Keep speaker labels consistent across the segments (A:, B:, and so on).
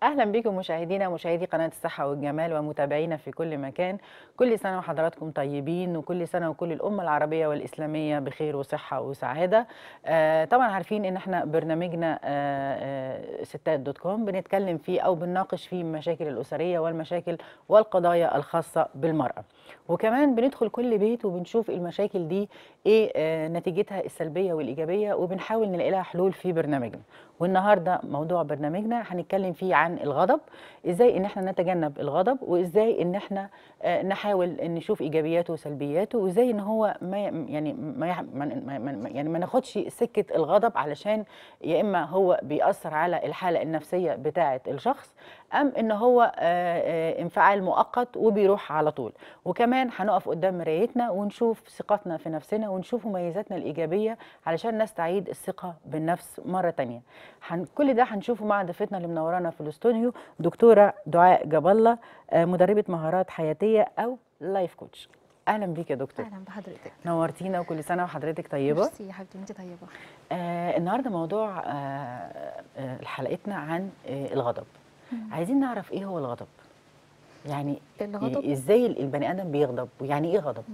A: اهلا بكم مشاهدينا مشاهدي قناه الصحه والجمال ومتابعينا في كل مكان كل سنه وحضراتكم طيبين وكل سنه وكل الامه العربيه والاسلاميه بخير وصحه وسعاده آه طبعا عارفين ان احنا برنامجنا آه آه ستات دوت كوم بنتكلم فيه او بنناقش فيه المشاكل الاسريه والمشاكل والقضايا الخاصه بالمراه وكمان بندخل كل بيت وبنشوف المشاكل دي ايه آه نتيجتها السلبيه والايجابيه وبنحاول نلاقي لها حلول في برنامجنا والنهارده موضوع برنامجنا هنتكلم فيه عن الغضب ازاي ان احنا نتجنب الغضب وازاي ان احنا آه، نحاول ان نشوف ايجابياته وسلبياته وازاي ان هو ما ي- يعني ما يح- ما ما- ما- يعني ما ناخدش سكه الغضب علشان يا اما هو بيأثر على الحاله النفسيه بتاعه الشخص ام ان هو آه، آه، انفعال مؤقت وبيروح على طول وكمان هنقف قدام مرايتنا ونشوف ثقتنا في نفسنا ونشوف مميزاتنا الايجابيه علشان نستعيد الثقه بالنفس مره تانية هن كل ده هنشوفه مع ضيفتنا اللي منورانا في الاستوديو دكتوره دعاء جاب الله آه، مدربه مهارات حياتيه او لايف كوتش اهلا بيك يا دكتور
B: اهلا بحضرتك
A: نورتينا وكل سنه وحضرتك طيبه
B: ميرسي يا حبيبتي انت طيبه
A: آه النهارده موضوع آه آه حلقتنا عن آه الغضب عايزين نعرف ايه هو الغضب يعني
B: الغضب
A: ازاي البني ادم بيغضب ويعني ايه غضب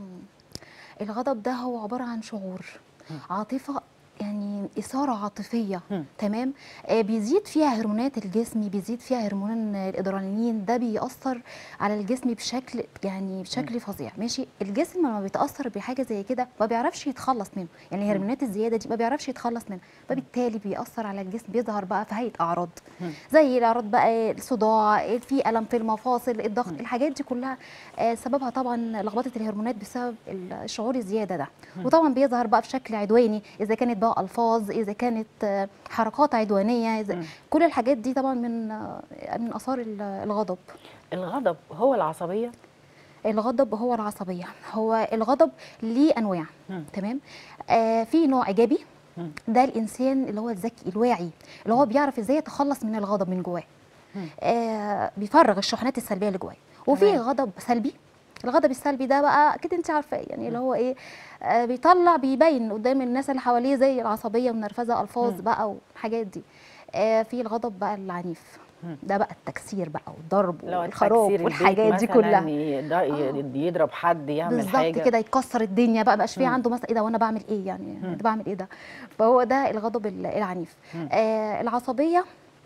B: الغضب ده هو عباره عن شعور عاطفه يعني اثاره عاطفيه
A: مم.
B: تمام آه بيزيد فيها هرمونات الجسم بيزيد فيها هرمون الادرينالين ده بيأثر على الجسم بشكل يعني بشكل فظيع ماشي الجسم لما بيتأثر بحاجه زي كده ما بيعرفش يتخلص منه يعني الهرمونات الزياده دي ما بيعرفش يتخلص منها فبالتالي بيأثر على الجسم بيظهر بقى في هيئه اعراض
A: مم.
B: زي الاعراض بقى الصداع في الم في المفاصل الضغط الحاجات دي كلها آه، سببها طبعا لخبطه الهرمونات بسبب الشعور الزياده ده وطبعا بيظهر بقى بشكل عدواني اذا كانت بقى الفاظ اذا كانت آه، حركات عدوانيه إذا
A: مم.
B: كل الحاجات دي طبعا من آه، من اثار ال- الغضب
A: الغضب هو العصبيه
B: الغضب هو العصبيه هو الغضب ليه انواع
A: مم.
B: تمام آه في نوع ايجابي
A: مم.
B: ده الانسان اللي هو الذكي الواعي اللي هو بيعرف ازاي يتخلص من الغضب من جواه
A: مم.
B: آه بيفرغ الشحنات السلبيه اللي جواه وفي
A: تمام.
B: غضب سلبي الغضب السلبي ده بقى اكيد انت عارفه يعني اللي هو ايه آه بيطلع بيبين قدام الناس اللي حواليه زي العصبيه والنرفزه الفاظ
A: مم.
B: بقى والحاجات دي آه في الغضب بقى العنيف
A: مم.
B: ده بقى التكسير بقى والضرب
A: لو
B: والخراب
A: التكسير
B: والحاجات دي
A: البيت
B: كلها
A: مثلاً يض- يضرب حد يعمل
B: بالظبط
A: حاجه
B: كده يكسر الدنيا بقى مبقاش في
A: مم.
B: عنده مثلا ايه ده وانا بعمل ايه يعني
A: مم.
B: أنا بعمل ايه ده فهو ده الغضب ال- العنيف
A: مم.
B: آه العصبيه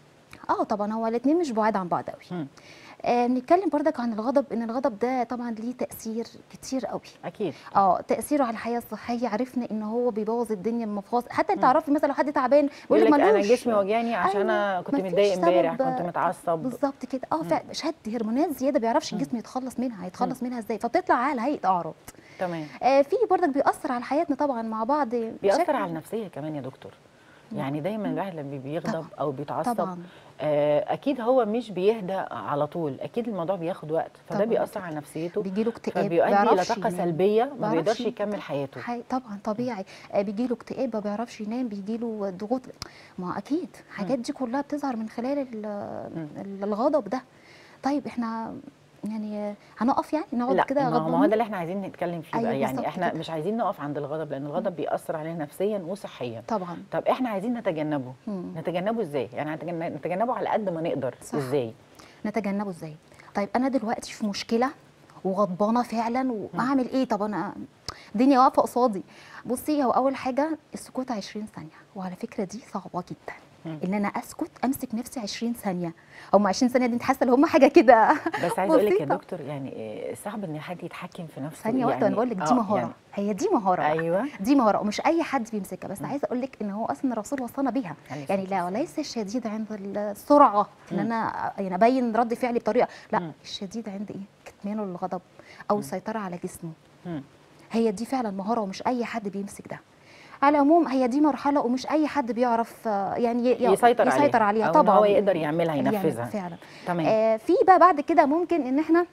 B: اه طبعا هو الاثنين مش بعاد عن بعض قوي
A: مم.
B: آه نتكلم بردك عن الغضب ان الغضب ده طبعا ليه تاثير كتير قوي
A: اكيد
B: اه تاثيره على الحياه الصحيه عرفنا ان هو بيبوظ الدنيا من مفاصل حتى انت
A: مم.
B: تعرفي مثلا لو حد تعبان
A: يقول
B: بيقول
A: لك
B: لك
A: انا
B: ملوش
A: جسمي وجعني عشان انا كنت
B: مفيش
A: متضايق امبارح
B: سبب-
A: كنت متعصب
B: بالظبط كده اه فعلا شد هرمونات زياده بيعرفش
A: مم.
B: الجسم يتخلص منها هيتخلص منها ازاي فبتطلع على هيئه اعراض
A: تمام
B: آه في برضك بيأثر على حياتنا طبعا مع بعض
A: بيأثر
B: بشكل-
A: على النفسيه كمان يا دكتور يعني دايما الواحد لما بيغضب
B: طبعاً.
A: او بيتعصب
B: طبعا
A: آه، اكيد هو مش بيهدى على طول اكيد الموضوع بياخد وقت فده
B: طبعاً.
A: بيأثر على نفسيته
B: بيجي له اكتئاب
A: فبيؤدي الى
B: بيعرفش
A: طاقه
B: ينام.
A: سلبيه ما
B: بيعرفش
A: بيقدرش
B: ي-
A: يكمل حياته
B: حي... طبعا طبيعي آه بيجي له اكتئاب ما بيعرفش ينام بيجي له ضغوط ما اكيد الحاجات دي كلها بتظهر من خلال ال- ال- الغضب ده طيب احنا يعني آه، هنقف يعني نقعد
A: لا
B: كده
A: ما هو- ما هو
B: غضبانين؟
A: ده اللي احنا عايزين نتكلم فيه
B: أيوة
A: بقى يعني
B: بالظبط
A: احنا
B: كده.
A: مش عايزين نقف عند الغضب لان الغضب بيأثر علينا نفسيا وصحيا
B: طبعا
A: طب احنا عايزين نتجنبه
B: مم.
A: نتجنبه ازاي يعني هنتجن- نتجنبه على قد ما نقدر
B: صح.
A: ازاي
B: نتجنبه ازاي طيب انا دلوقتي في مشكله وغضبانه فعلا واعمل ايه طب انا الدنيا واقفه قصادي بصي هو اول حاجه السكوت 20 ثانيه وعلى فكره دي صعبه جدا
A: مم.
B: ان انا اسكت امسك نفسي 20 ثانيه هم 20 ثانيه دي انت حاسه ان هم حاجه كده
A: بس عايزه اقول لك يا
B: بسيطة.
A: دكتور يعني آه، صعب ان حد يتحكم في نفسه
B: ثانيه واحده
A: يعني
B: انا بقول لك دي
A: آه،
B: مهاره
A: يعني
B: هي دي مهاره بقى.
A: ايوه
B: دي مهاره ومش اي حد بيمسكها بس عايزه اقول لك ان هو اصلا الرسول وصانا بيها
A: عليه
B: يعني
A: الصلاة
B: لا وليس الشديد عند السرعه ان
A: مم.
B: انا يعني ابين رد فعلي بطريقه لا
A: مم.
B: الشديد عند ايه كتمان الغضب او السيطره على جسمه
A: مم.
B: هي دي فعلا مهاره ومش اي حد بيمسك ده على العموم هي دي مرحله ومش اي حد بيعرف آه، يعني ي-
A: يسيطر,
B: يسيطر عليها
A: أو إن
B: طبعا
A: هو يقدر يعملها
B: يعمل
A: ينفذها
B: فعلا
A: تمام
B: آه في بقى بعد كده ممكن ان احنا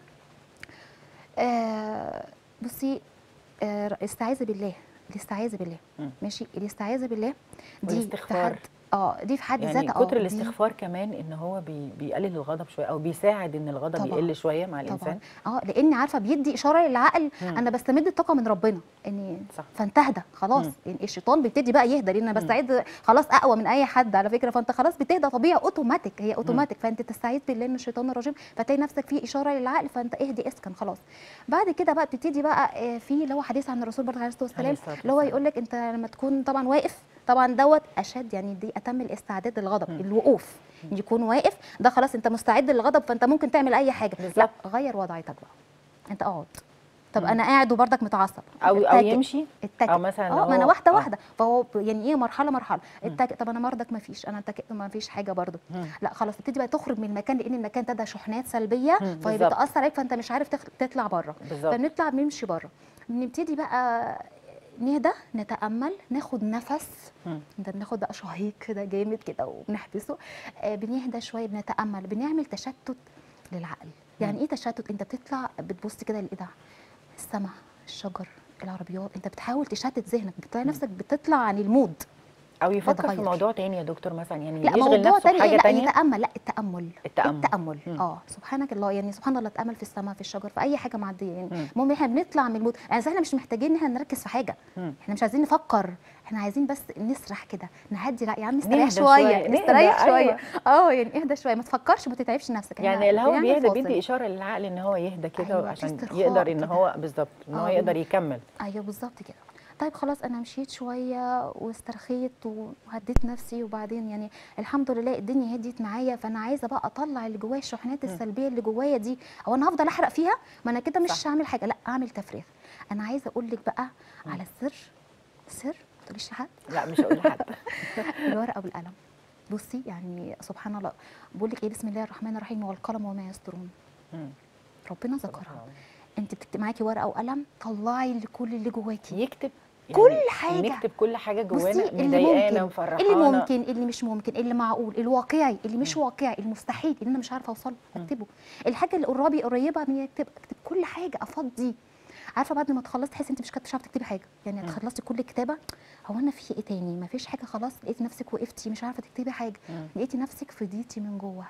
B: آه بصي آه استعاذ بالله الاستعاذ بالله
A: مم.
B: ماشي الاستعاذ بالله دي
A: والاستغفار.
B: تحد اه دي في حد
A: يعني
B: ذاتها اه
A: كتر
B: دي-
A: الاستغفار كمان ان هو بي بيقلل الغضب شويه او بيساعد ان الغضب
B: طبعاً.
A: يقل شويه مع
B: طبعا
A: الانسان
B: اه لان عارفه بيدي اشاره للعقل
A: مم.
B: انا بستمد الطاقه من ربنا اني
A: صح.
B: فانتهدى خلاص
A: مم.
B: يعني الشيطان بيبتدي بقى يهدى لان انا بستعيد خلاص اقوى من اي حد على فكره فانت خلاص بتهدى طبيعي اوتوماتيك هي اوتوماتيك فانت تستعيذ بالله من الشيطان الرجيم فتلاقي نفسك في اشاره للعقل فانت اهدي اسكن خلاص بعد كده بقى بتبتدي بقى آه، في اللي هو حديث عن الرسول برضه عليه الصلاه
A: عليه
B: والسلام
A: الصلاة
B: اللي هو
A: والسلام.
B: يقول لك انت لما تكون طبعا واقف طبعا دوت اشد يعني دي اتم الاستعداد للغضب
A: مم.
B: الوقوف يكون واقف ده خلاص انت مستعد للغضب فانت ممكن تعمل اي حاجه لا
A: بالظبط.
B: غير وضعيتك بقى انت اقعد طب
A: مم.
B: انا قاعد وبرضك متعصب
A: او او
B: اتكئ.
A: يمشي
B: اتكئ
A: او مثلا
B: اه
A: لو
B: ما انا
A: هو-
B: واحده
A: آه.
B: واحده فهو ب- يعني ايه مرحله مرحله
A: مم.
B: اتكئ طب انا مرضك ما فيش انا اتكئت ما فيش حاجه برضه
A: مم.
B: لا خلاص تبتدي بقى تخرج من المكان لان المكان ده ده شحنات سلبيه
A: مم،
B: فهي
A: بالظبط.
B: بتاثر عليك فانت مش عارف تخ- تطلع بره
A: بالظبط
B: فبنطلع بنمشي بره بنبتدي بقى نهدى نتامل ناخد نفس
A: مم.
B: ده بناخد بقى شهيق كده جامد كده وبنحبسه آه بنهدى شويه بنتامل بنعمل تشتت للعقل يعني ايه تشتت انت بتطلع بتبص كده الايه ده السماء الشجر العربيات انت بتحاول تشتت ذهنك بتلاقي نفسك بتطلع عن المود
A: او يفكر في
B: بتغير.
A: موضوع تاني يا دكتور مثلا يعني
B: لا
A: يشغل
B: موضوع
A: نفسه
B: تاني
A: بحاجه
B: إيه؟ لا
A: تانية
B: يتامل لا التامل
A: التأمل.
B: التامل
A: مم.
B: اه سبحانك الله يعني سبحان الله اتامل في السماء في الشجر في اي حاجه معديه يعني
A: مم.
B: المهم احنا بنطلع من المود يعني احنا مش محتاجين ان احنا نركز في حاجه
A: مم.
B: احنا مش عايزين نفكر احنا عايزين بس نسرح كده نهدي لا يا عم استريح
A: نهدى
B: شويه
A: شوية، نهدى،
B: استريح شويه
A: أيوة.
B: اه يعني اهدى شويه ما تفكرش ما تتعبش نفسك إحنا
A: يعني اللي هو
B: بنعمل
A: بيهدى
B: فاصل.
A: بيدي اشاره للعقل ان هو يهدى كده
B: أيوة، في
A: عشان
B: استرخاء
A: يقدر ان
B: كده.
A: هو بالظبط ان هو
B: آه،
A: يقدر يكمل
B: ايوه بالظبط كده طيب خلاص انا مشيت شويه واسترخيت وهديت نفسي وبعدين يعني الحمد لله الدنيا هديت معايا فانا عايزه بقى اطلع اللي جوايا الشحنات السلبيه اللي جوايا دي او انا هفضل احرق فيها ما انا كده مش
A: صح.
B: هعمل حاجه لا اعمل تفريغ انا عايزه اقول لك بقى على السر سر ما تقوليش لحد
A: لا مش هقول لحد
B: الورقه والقلم بصي يعني سبحان الله بقول لك ايه بسم الله الرحمن الرحيم والقلم وما يسطرون
A: مم.
B: ربنا ذكرها انت بتكتب معاكي ورقه وقلم طلعي اللي كل اللي جواكي
A: يكتب
B: كل حاجة.
A: نكتب كل حاجه
B: بصي
A: جوانا
B: اللي
A: مضايقانا
B: ممكن
A: ومفرحانا
B: اللي ممكن اللي مش ممكن اللي معقول الواقعي اللي مش واقعي المستحيل اللي انا مش عارفه اوصل له اكتبه الحاجه اللي قرابي قريبه من اكتب اكتب كل حاجه افضي عارفه بعد ما تخلصي تحسي انت مش كنت مش عارفه تكتبي حاجه يعني هتخلصي كل الكتابه هو انا في ايه تاني ما فيش حاجه خلاص لقيتي نفسك وقفتي مش عارفه تكتبي حاجه
A: مم.
B: لقيتي نفسك فضيتي من جوه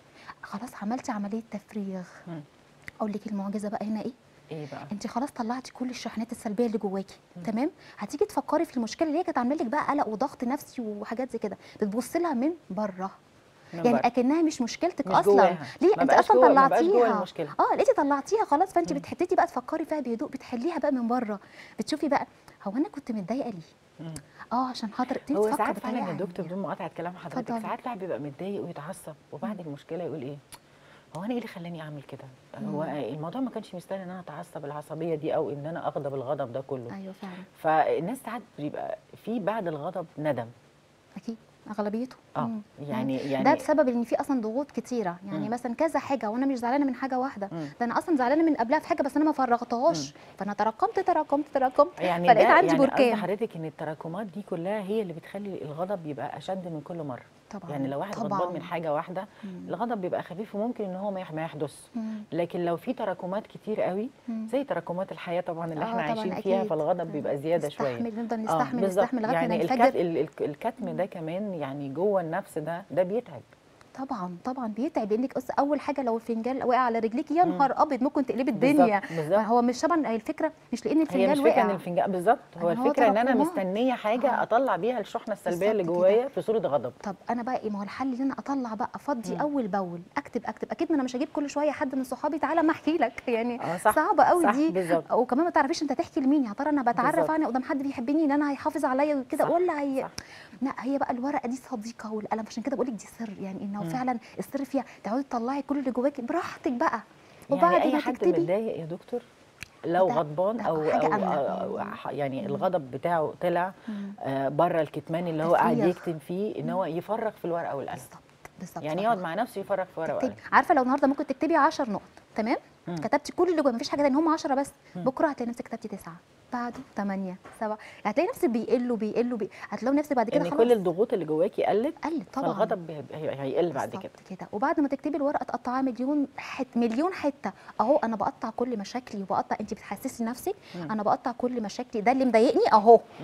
B: خلاص عملتي عمليه تفريغ
A: مم.
B: اقول لك المعجزه بقى هنا ايه
A: ايه بقى
B: انت خلاص طلعتي كل الشحنات السلبيه اللي جواكي تمام هتيجي تفكري في المشكله اللي هي كانت عامله لك بقى قلق وضغط نفسي وحاجات زي كده بتبصي لها من بره
A: من
B: يعني
A: بره.
B: اكنها مش مشكلتك
A: مش
B: اصلا
A: جواها.
B: ليه
A: ما
B: انت
A: بقاش
B: اصلا
A: جوه- ما بقاش جوه
B: طلعتيها
A: المشكلة.
B: اه لقيتي طلعتيها خلاص فانت بتبتدي بقى تفكري فيها بهدوء بتحليها بقى من بره بتشوفي بقى هو انا كنت متضايقه ليه
A: مم.
B: اه عشان خاطر تبتدي
A: هو
B: تفكر
A: ساعات فعلا
B: بطريقة
A: يا دكتور
B: علمية.
A: بدون مقاطعه كلام حضرتك
B: اتفضلي.
A: ساعات الواحد بيبقى متضايق ويتعصب وبعد المشكله يقول ايه هو انا ايه اللي خلاني اعمل كده هو الموضوع ما كانش مستاهل ان انا اتعصب العصبيه دي او ان انا اغضب الغضب ده كله
B: ايوه فعلا
A: فالناس ساعات بيبقى في بعد الغضب ندم
B: اكيد اغلبيته
A: اه
B: مم.
A: يعني
B: ده
A: يعني
B: بسبب ان في اصلا ضغوط كتيره يعني
A: مم.
B: مثلا كذا حاجه وانا مش زعلانه من حاجه واحده
A: مم.
B: ده انا اصلا زعلانه من قبلها في حاجه بس انا ما فرغتهاش فانا تراكمت تراكمت تراكمت
A: يعني
B: فلقيت
A: ده
B: عندي
A: يعني قصدي
B: بركان
A: حضرتك ان التراكمات دي كلها هي اللي بتخلي الغضب يبقى اشد من كل مره
B: طبعا
A: يعني لو واحد
B: طبعا
A: غضبان من حاجه واحده
B: مم.
A: الغضب بيبقى خفيف وممكن ان هو ما يح- ما يحدث
B: مم.
A: لكن لو في تراكمات كتير قوي
B: مم.
A: زي تراكمات الحياه طبعا اللي
B: آه
A: احنا
B: طبعاً
A: عايشين فيها
B: أكيد.
A: فالغضب بيبقى زياده شويه
B: نستحمل نفضل
A: آه،
B: نستحمل
A: بالظبط.
B: نستحمل لغايه ما
A: يعني الكت...
B: ننفجر
A: ال- ال- الكتم ده كمان يعني جوه النفس ده ده بيتعب
B: طبعا طبعا بيتعب لانك أص- اول حاجه لو الفنجان وقع على رجليك يا
A: مم.
B: نهار ابيض ممكن تقلبي
A: بالظبط،
B: الدنيا
A: بالظبط.
B: هو مش طبعا هي الفكره مش لان
A: هي
B: الفنجان
A: مش فكره ان
B: وقع
A: الفنجان بالظبط هو
B: إن هو
A: الفكره ان انا
B: تراكمات.
A: مستنيه حاجه
B: آه.
A: اطلع بيها الشحنه السلبيه اللي
B: بالظبط
A: جوايا في صوره غضب
B: طب انا بقى ايه ما هو الحل ان انا اطلع بقى افضي
A: مم.
B: اول باول اكتب اكتب اكيد ما انا مش هجيب كل شويه حد من صحابي تعالى ما احكي لك يعني
A: اه صح
B: صعبه قوي
A: صح،
B: دي
A: بالظبط.
B: وكمان ما تعرفيش انت تحكي لمين يا ترى انا بتعرف
A: بالظبط.
B: انا قدام حد بيحبني ان انا هيحافظ عليا وكده
A: صح،
B: ولا هي
A: صح.
B: لا هي بقى الورقه دي صديقه والقلم عشان كده بقول لك دي سر يعني انه
A: مم.
B: فعلا السر فيها تقعدي تطلعي كل اللي جواكي براحتك بقى
A: يعني
B: وبعد
A: اي
B: ما
A: حد
B: تكتبي
A: متضايق يا دكتور لو
B: ده-
A: غضبان
B: ده
A: او
B: حاجة
A: او,
B: آمنة.
A: أو ح- يعني الغضب بتاعه طلع
B: مم.
A: آه بره الكتمان اللي هو قاعد
B: تفريغ.
A: يكتم فيه ان هو يفرغ في الورقه والقلم
B: بالظبط بالظبط
A: يعني
B: صح.
A: يقعد مع نفسه يفرغ في ورقه
B: تكتبي
A: وقلم
B: عارفه لو النهارده ممكن تكتبي 10 نقط تمام
A: مم.
B: كتبتي كل اللي جوه مفيش حاجه تانية هم 10 بس
A: مم.
B: بكره هتلاقي نفسك كتبتي 9 بعده 8 7 هتلاقي نفسك بيقلوا بيقلوا بي... هتلاقي نفسك بعد كده
A: ان
B: خلاص
A: كل الضغوط اللي جواكي قلت
B: قلت طبعا
A: فالغضب بي- هي- هيقل بعد
B: بالظبط
A: كده
B: كده وبعد ما تكتبي الورقه تقطعها مليون حت مليون حته اهو انا بقطع كل مشاكلي وبقطع انت بتحسسي نفسك
A: مم.
B: انا بقطع كل مشاكلي ده اللي مضايقني اهو
A: مم.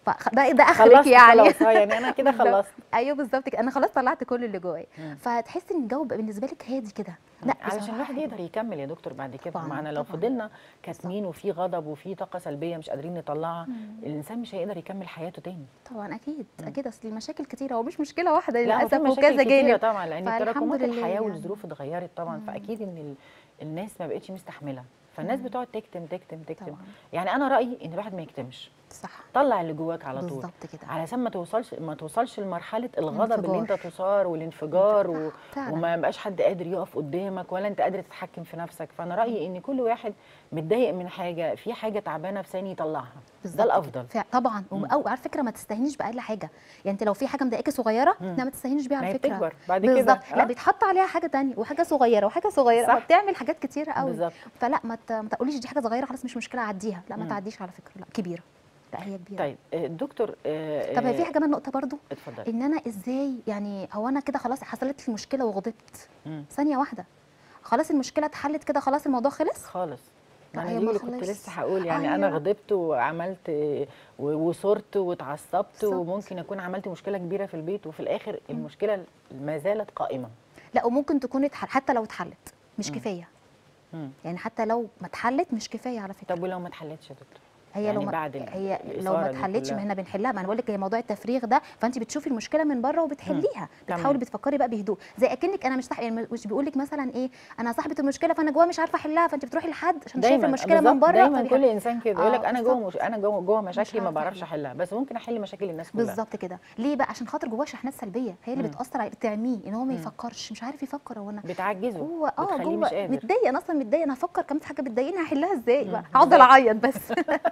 B: فخ- ده ده اخرك
A: خلصت
B: يعني
A: خلاص اه يعني انا كده
B: بالظبط.
A: خلصت
B: ايوه بالظبط كده انا خلاص طلعت كل اللي جوايا
A: مم.
B: فتحسي ان الجو بقى بالنسبه لك هادي كده لا
A: علشان
B: بصراحة
A: الواحد
B: حلو.
A: يقدر يكمل يا دكتور بعد كده
B: طبعاً،
A: معنا لو
B: طبعاً.
A: فضلنا كاتمين وفي غضب وفي طاقه سلبيه مش قادرين نطلعها
B: مم.
A: الانسان مش هيقدر يكمل حياته تاني
B: طبعا اكيد
A: مم.
B: اكيد اصل المشاكل كتيره ومش مشكله واحده
A: لا هو في
B: للاسف
A: مشاكل
B: وكذا
A: كتيرة
B: جانب
A: طبعا لان
B: فالحمد
A: تراكمات
B: لله
A: الحياه
B: يعني.
A: والظروف اتغيرت طبعا
B: مم.
A: فاكيد ان ال- الناس ما بقتش مستحمله فالناس
B: مم.
A: بتقعد تكتم تكتم تكتم
B: طبعا
A: يعني انا رايي ان الواحد ما يكتمش
B: صح
A: طلع اللي جواك على طول
B: بالظبط كده
A: علشان ما توصلش ما توصلش لمرحله الغضب اللي
B: الانفجار.
A: انت تثار والانفجار و...
B: فعلا
A: وما يبقاش حد قادر يقف قدامك ولا انت قادر تتحكم في نفسك فانا رايي ان كل واحد متضايق من حاجه في حاجه تعبانه في ثاني يطلعها
B: بالظبط
A: ده
B: كده.
A: الافضل
B: فع- طبعا
A: مم.
B: او على فكره ما تستهينيش باقل حاجه يعني انت لو في حاجه مضايقاكي صغيره
A: مم.
B: لا ما تستهينيش بيها
A: ما
B: على
A: هي
B: فكره
A: بتكبر بعد كده
B: بالظبط لا
A: آه.
B: بيتحط عليها حاجه تانية وحاجه صغيره وحاجه صغيره
A: صح.
B: فبتعمل حاجات كتيره قوي
A: بالظبط
B: فلا ما ت- ما تقوليش دي حاجه صغيره خلاص مش مشكله اعديها لا ما
A: مم.
B: تعديش على فكره لا كبيره لا هي كبيره
A: طيب آه، دكتور آه،
B: طب هي في
A: آه،
B: حاجه كمان نقطه برضو
A: اتفضلي
B: ان انا ازاي يعني هو انا كده خلاص حصلت لي المشكله وغضبت
A: مم.
B: ثانيه واحده خلاص المشكله اتحلت كده خلاص الموضوع خلص
A: خالص
B: لا،
A: انا
B: هي
A: دي
B: ما
A: اللي كنت
B: خلصش.
A: لسه هقول يعني انا
B: أيوة.
A: غضبت وعملت آه، و- وصرت واتعصبت
B: بالظبط.
A: وممكن اكون عملت مشكله كبيره في البيت وفي الاخر المشكله ما زالت قائمه
B: لا وممكن تكون اتحل حتى لو اتحلت مش
A: مم.
B: كفايه
A: مم.
B: يعني حتى لو ما اتحلت مش كفايه على فكره
A: طب ولو ما اتحلتش يا دكتور
B: هي
A: يعني
B: لو ما
A: بعد ال-
B: هي لو
A: الإثارة
B: ما
A: دي
B: اتحلتش ما
A: كلها.
B: احنا بنحلها ما انا بقول لك هي موضوع التفريغ ده فانت بتشوفي المشكله من بره وبتحليها
A: تمام.
B: بتحاولي بتفكري بقى بهدوء زي اكنك انا مش صح يعني مش بيقول لك مثلا ايه انا صاحبه المشكله فانا جواها مش عارفه احلها فانت بتروحي لحد عشان شايفه المشكله من
A: بالظبط،
B: بره
A: دايما
B: فبيح-
A: كل انسان كده يقول لك
B: آه،
A: انا جوه
B: بالظبط.
A: مش انا جوه جوه مشاكلي ما
B: عارفة
A: بعرفش
B: أحلها.
A: احلها بس ممكن احل مشاكل الناس كلها
B: بالظبط كده ليه بقى عشان خاطر جواه شحنات سلبيه هي اللي
A: مم.
B: بتاثر عليه بتعميه ان هو ما
A: مم.
B: يفكرش مش عارف يفكر هو انا
A: بتعجزه
B: هو اه
A: بتخليه مش
B: جوه
A: قادر
B: متضايق انا اصلا متضايق انا هفكر كم في حاجه بتضايقني هحلها ازاي
A: مم،
B: بقى هقعد
A: بالظبط.
B: اعيط بس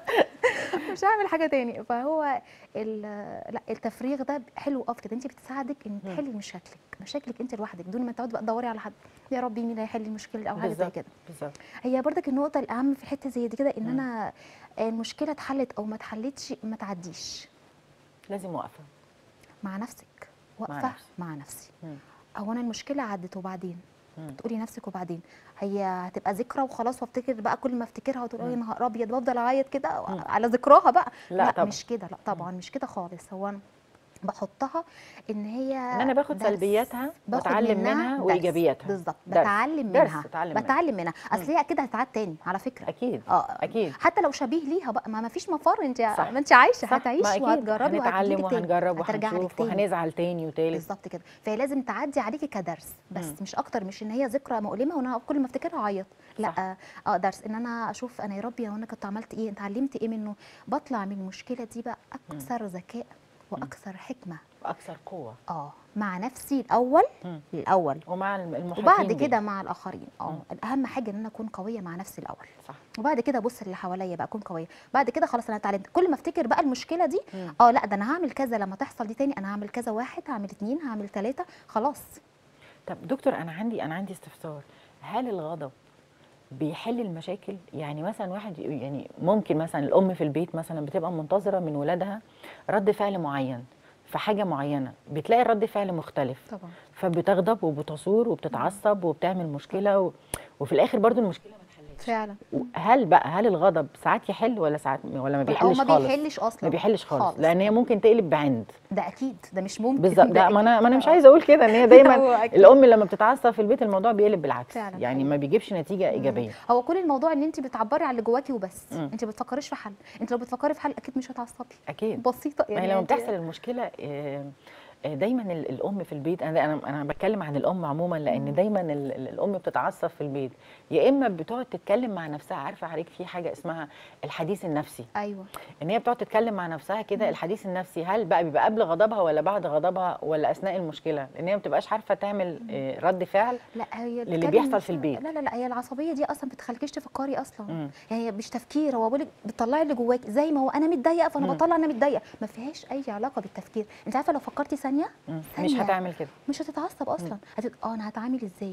B: مش هعمل حاجه تاني فهو ال- لا التفريغ ده حلو اه في كده انت بتساعدك ان
A: مم.
B: تحلي مشاكلك مشاكلك انت لوحدك دون ما تقعدي بقى تدوري على حد يا ربي مين اللي هيحل المشكله او حاجه زي
A: بالظبط
B: كده
A: بالظبط
B: هي برضك النقطه الاهم في حته زي دي كده ان
A: مم.
B: انا المشكله اتحلت او ما اتحلتش ما تعديش
A: لازم واقفه
B: مع نفسك واقفه
A: نفسي.
B: مع نفسي
A: مم.
B: هو انا المشكله عدت وبعدين
A: مم.
B: تقولي نفسك وبعدين هي هتبقى ذكرى وخلاص وافتكر بقى كل ما افتكرها وتقول
A: مم.
B: يا نهار ابيض بفضل اعيط كده
A: مم.
B: على ذكراها بقى
A: لا طبعا.
B: مش كده لا طبعا مش كده خالص هو انا بحطها ان هي
A: ان انا باخد
B: درس.
A: سلبياتها
B: باخد
A: واتعلم منها
B: درس.
A: وايجابياتها
B: بالظبط
A: درس.
B: بتعلم
A: درس
B: منها
A: اتعلم منها.
B: بتعلم منها اصل هي اكيد هتعاد تاني على فكره
A: اكيد
B: اه
A: اكيد
B: حتى لو شبيه ليها بقى ما ما فيش مفر انت
A: صح.
B: ما انت عايشه
A: صح،
B: هتعيشي
A: ما أكيد.
B: وهتجربي
A: هنتعلم
B: وهتجيلك تاني.
A: وهنجرب
B: هترجع لك
A: وهنشوف
B: تاني.
A: وهنزعل تاني وتالت
B: بالظبط كده فهي لازم تعدي عليكي كدرس بس
A: مم.
B: مش اكتر مش ان هي ذكرى مؤلمه وانا كل ما افتكرها اعيط
A: صح.
B: لا اه درس ان انا اشوف انا يا ربي هو انا كنت عملت ايه اتعلمت ايه منه بطلع من المشكله دي بقى اكثر ذكاء واكثر حكمه
A: واكثر قوه
B: اه مع نفسي الاول
A: مم.
B: الاول
A: ومع الم- المحيطين
B: وبعد
A: بي.
B: كده مع الاخرين اه
A: مم.
B: الاهم حاجه ان انا اكون قويه مع نفسي الاول
A: صح
B: وبعد كده ابص اللي حواليا بقى اكون قويه بعد كده خلاص انا اتعلمت كل ما افتكر بقى المشكله دي
A: مم.
B: اه لا ده انا هعمل كذا لما تحصل دي تاني انا هعمل كذا واحد هعمل اتنين هعمل تلاته خلاص
A: طب دكتور انا عندي انا عندي استفسار هل الغضب بيحل المشاكل يعني مثلا واحد ي- يعني ممكن مثلا الام في البيت مثلا بتبقى منتظره من ولادها رد فعل معين في حاجه معينه بتلاقي الرد فعل مختلف
B: طبعا
A: فبتغضب وبتصور وبتتعصب وبتعمل مشكله و... وفي الاخر برضو المشكله ما اتحلتش
B: فعلا
A: هل بقى هل الغضب ساعات يحل ولا ساعات ولا ما
B: او
A: بيحلش
B: ما
A: خالص
B: بيحلش اصلا
A: ما بيحلش خالص,
B: خالص.
A: لان هي ممكن تقلب بعند
B: ده اكيد ده مش ممكن
A: بالظبط ده ما انا ما انا مش
B: آه.
A: عايزه اقول كده ان هي
B: هو
A: دايما
B: أكيد.
A: الام لما بتتعصب في البيت الموضوع بيقلب بالعكس
B: فعلا،
A: يعني
B: حقيقي.
A: ما بيجيبش نتيجه ايجابيه
B: هو كل الموضوع ان انت بتعبري عن اللي جواكي وبس
A: مم.
B: انت ما بتفكريش في حل انت لو بتفكري في حل اكيد مش هتعصبي
A: اكيد
B: بسيطه
A: ما
B: يعني
A: هي لما
B: أنت-
A: بتحصل المشكله آه، آه، دايما ال- الام في البيت انا انا انا بتكلم عن الام عموما لان
B: مم.
A: دايما ال- ال- الام بتتعصب في البيت يا اما بتقعد تتكلم مع نفسها عارفه عليك في حاجه اسمها الحديث النفسي
B: ايوه
A: ان هي بتقعد تتكلم مع نفسها كده الحديث النفسي هل بقى بيبقى قبل غضبها ولا بعد غضبها ولا اثناء المشكله لان هي ما بتبقاش عارفه تعمل آه، رد فعل
B: لا هي
A: للي
B: بتتكلم
A: بيحصل في
B: نفسها-
A: البيت.
B: لا لا لا هي العصبيه دي اصلا بتخليكيش تفكري اصلا
A: مم.
B: يعني هي مش تفكير هو بقول لك بتطلعي اللي جواكي زي ما هو انا متضايقه فانا
A: مم.
B: بطلع انا متضايقه ما فيهاش اي علاقه بالتفكير انت عارفه لو فكرتي ثانيه
A: مم. مش
B: ثانية.
A: هتعمل كده
B: مش هتتعصب اصلا هتت... اه انا هتعامل ازاي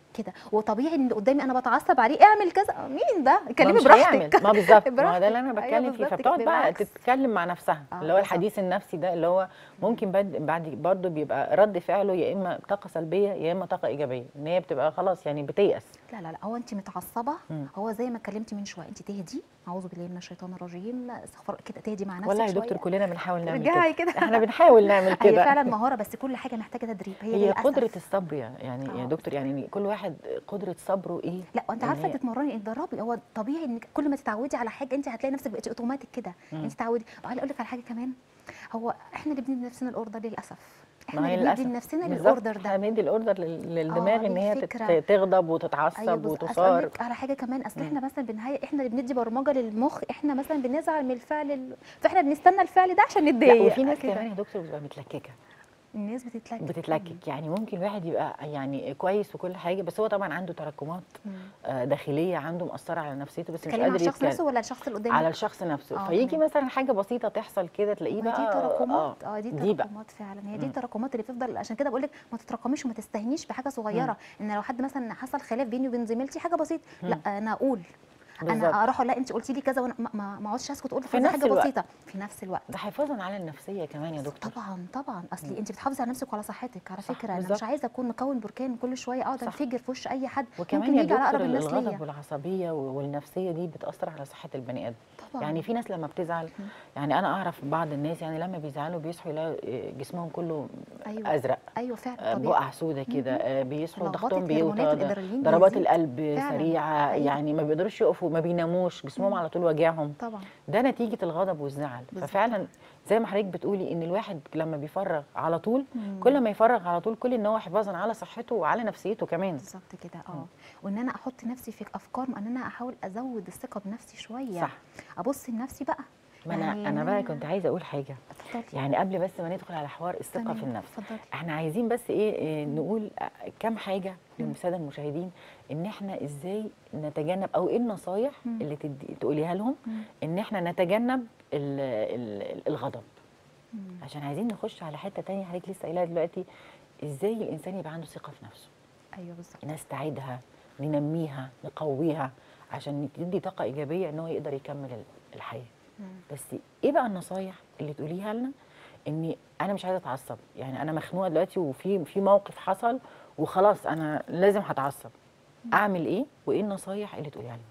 B: كده وطبيعي ان اللي قدامي انا بتعصب عليه اعمل كذا مين ده
A: ما
B: اتكلمي
A: مش
B: براحتك
A: هيعمل. ما بالظبط ما هو
B: براحتك.
A: ده اللي انا
B: أيوة
A: بتكلم فيه
B: بالظبط
A: فبتقعد
B: كده،
A: بقى
B: بالعكس.
A: تتكلم مع نفسها
B: آه،
A: اللي هو
B: بالظبط.
A: الحديث النفسي ده اللي هو ممكن بعد بعد برضه بيبقى رد فعله يا اما طاقه سلبيه يا اما طاقه ايجابيه ان هي بتبقى خلاص يعني بتيأس
B: لا لا لا هو انت متعصبه
A: مم.
B: هو زي ما اتكلمتي من شويه انت تهدي اعوذ بالله من الشيطان الرجيم استغفر كده تهدي مع نفسك
A: والله يا
B: شوية.
A: دكتور كلنا بنحاول نعمل
B: رجعي
A: كده
B: كده.
A: احنا بنحاول نعمل
B: هي
A: كده
B: فعلا مهاره بس كل حاجه محتاجه تدريب هي,
A: هي
B: للأسف.
A: قدرة الصبر يا- يعني يا
B: آه.
A: دكتور يعني كل واحد قدرة صبره ايه
B: لا وانت
A: إن
B: عارفه
A: هي-
B: تتمرني اتدربي هو طبيعي انك كل ما تتعودي على حاجه انت هتلاقي نفسك بقيتي اوتوماتيك كده
A: مم.
B: انت تعودي وعايزه اقول لك على حاجه كمان هو احنا اللي بندي لنفسنا الاوردر للاسف
A: ما
B: احنا
A: هي
B: اللي بندي
A: للأسف.
B: لنفسنا
A: بالظبط.
B: الاوردر
A: احنا
B: ده
A: بندي الاوردر لل- للدماغ
B: آه،
A: ان هي
B: الفكرة.
A: تت- تغضب وتتعصب
B: بص، أصل
A: وتصار
B: أقول لك على حاجه كمان اصل احنا مثلا بنهيئ احنا اللي بندي برمجه للمخ احنا مثلا بنزعل من الفعل ال... فاحنا بنستنى الفعل ده عشان
A: لا
B: نتضايق
A: وفي ناس
B: كده.
A: كمان يا دكتور بتبقى متلككه
B: الناس بتتلكك
A: بتتلكك يعني ممكن الواحد يبقى يعني كويس وكل حاجه بس هو طبعا عنده تراكمات
B: مم.
A: آه، داخليه عنده مأثره على نفسيته بس مش
B: تتكلمي على
A: قادر
B: الشخص
A: يتكلم
B: نفسه ولا الشخص اللي قدامك
A: على الشخص نفسه
B: آه،
A: فيجي
B: تمام.
A: مثلا حاجه بسيطه تحصل كده تلاقيه
B: ما
A: بقى
B: دي تراكمات
A: اه
B: اه دي
A: دي بقى
B: تراكمات فعلا هي دي
A: مم.
B: التراكمات اللي بتفضل عشان كده بقول لك ما تتراكميش وما تستهينيش بحاجه صغيره ان لو حد مثلا حصل خلاف بيني وبين زميلتي حاجه بسيطه لا انا اقول
A: بالظبط.
B: انا اروح لا انت قلتي لي كذا وانا ما- ما ما اقعدش اسكت اقول
A: في
B: خلاص
A: نفس
B: حاجه
A: الوقت.
B: بسيطه في نفس الوقت
A: ده حفاظا على النفسيه كمان يا دكتور
B: طبعا طبعا اصلي انت بتحافظي على نفسك وعلى صحتك على
A: صح،
B: فكره انا
A: بالظبط.
B: مش عايزه اكون مكون بركان كل شويه اقعد
A: صح.
B: انفجر في وش اي حد
A: وكمان
B: ممكن
A: يا
B: يجي على
A: دكتور
B: اقرب الناس
A: الغضب
B: ليا
A: والعصبيه والنفسيه دي بتاثر على صحه البني ادم
B: طبعا
A: يعني في ناس لما بتزعل يعني انا اعرف بعض الناس يعني لما بيزعلوا بيصحوا يلاقوا جسمهم كله
B: أيوة.
A: ازرق
B: ايوه فعلا
A: آه،
B: طبيعي
A: بقع سودة كده آه، بيصحوا
B: لخبطة
A: ضغطهم
B: هرمونات
A: بيوطى
B: الأدرينالين
A: ضربات
B: بيزيد.
A: القلب
B: فعلا.
A: سريعه
B: أيوة.
A: يعني ما بيقدروش يقفوا ما بيناموش جسمهم على طول واجعهم
B: طبعا
A: ده نتيجه الغضب والزعل
B: بالظبط.
A: ففعلا زي ما حضرتك بتقولي ان الواحد لما بيفرغ على طول
B: مم.
A: كل ما يفرغ على طول كل ان هو حفاظا على صحته وعلى نفسيته كمان
B: بالظبط كده اه وان انا احط نفسي في افكار ان انا احاول ازود الثقه بنفسي شويه
A: صح.
B: ابص لنفسي بقى
A: ما انا
B: يعني
A: انا بقى كنت عايزه اقول حاجه
B: اتفضلي
A: يعني قبل بس ما ندخل على حوار الثقه
B: تمام،
A: في النفس
B: اتفضلي.
A: احنا عايزين بس ايه إيه، نقول آه، كام حاجه للساده المشاهدين ان احنا ازاي نتجنب او ايه النصايح
B: مم.
A: اللي تدي تقوليها لهم
B: مم.
A: ان احنا نتجنب ال ال الغضب
B: مم.
A: عشان عايزين نخش على حته تانية حضرتك لسه قايلها دلوقتي ازاي الانسان يبقى عنده ثقه في نفسه
B: ايوه بالظبط
A: نستعيدها ننميها نقويها عشان تدي طاقه ايجابيه ان هو يقدر يكمل ال- الحياه
B: مم.
A: بس ايه بقى النصايح اللي تقوليها لنا اني انا مش عايزه اتعصب يعني انا مخنوقه دلوقتي وفي في موقف حصل وخلاص انا لازم هتعصب اعمل ايه وايه النصايح اللي تقوليها لنا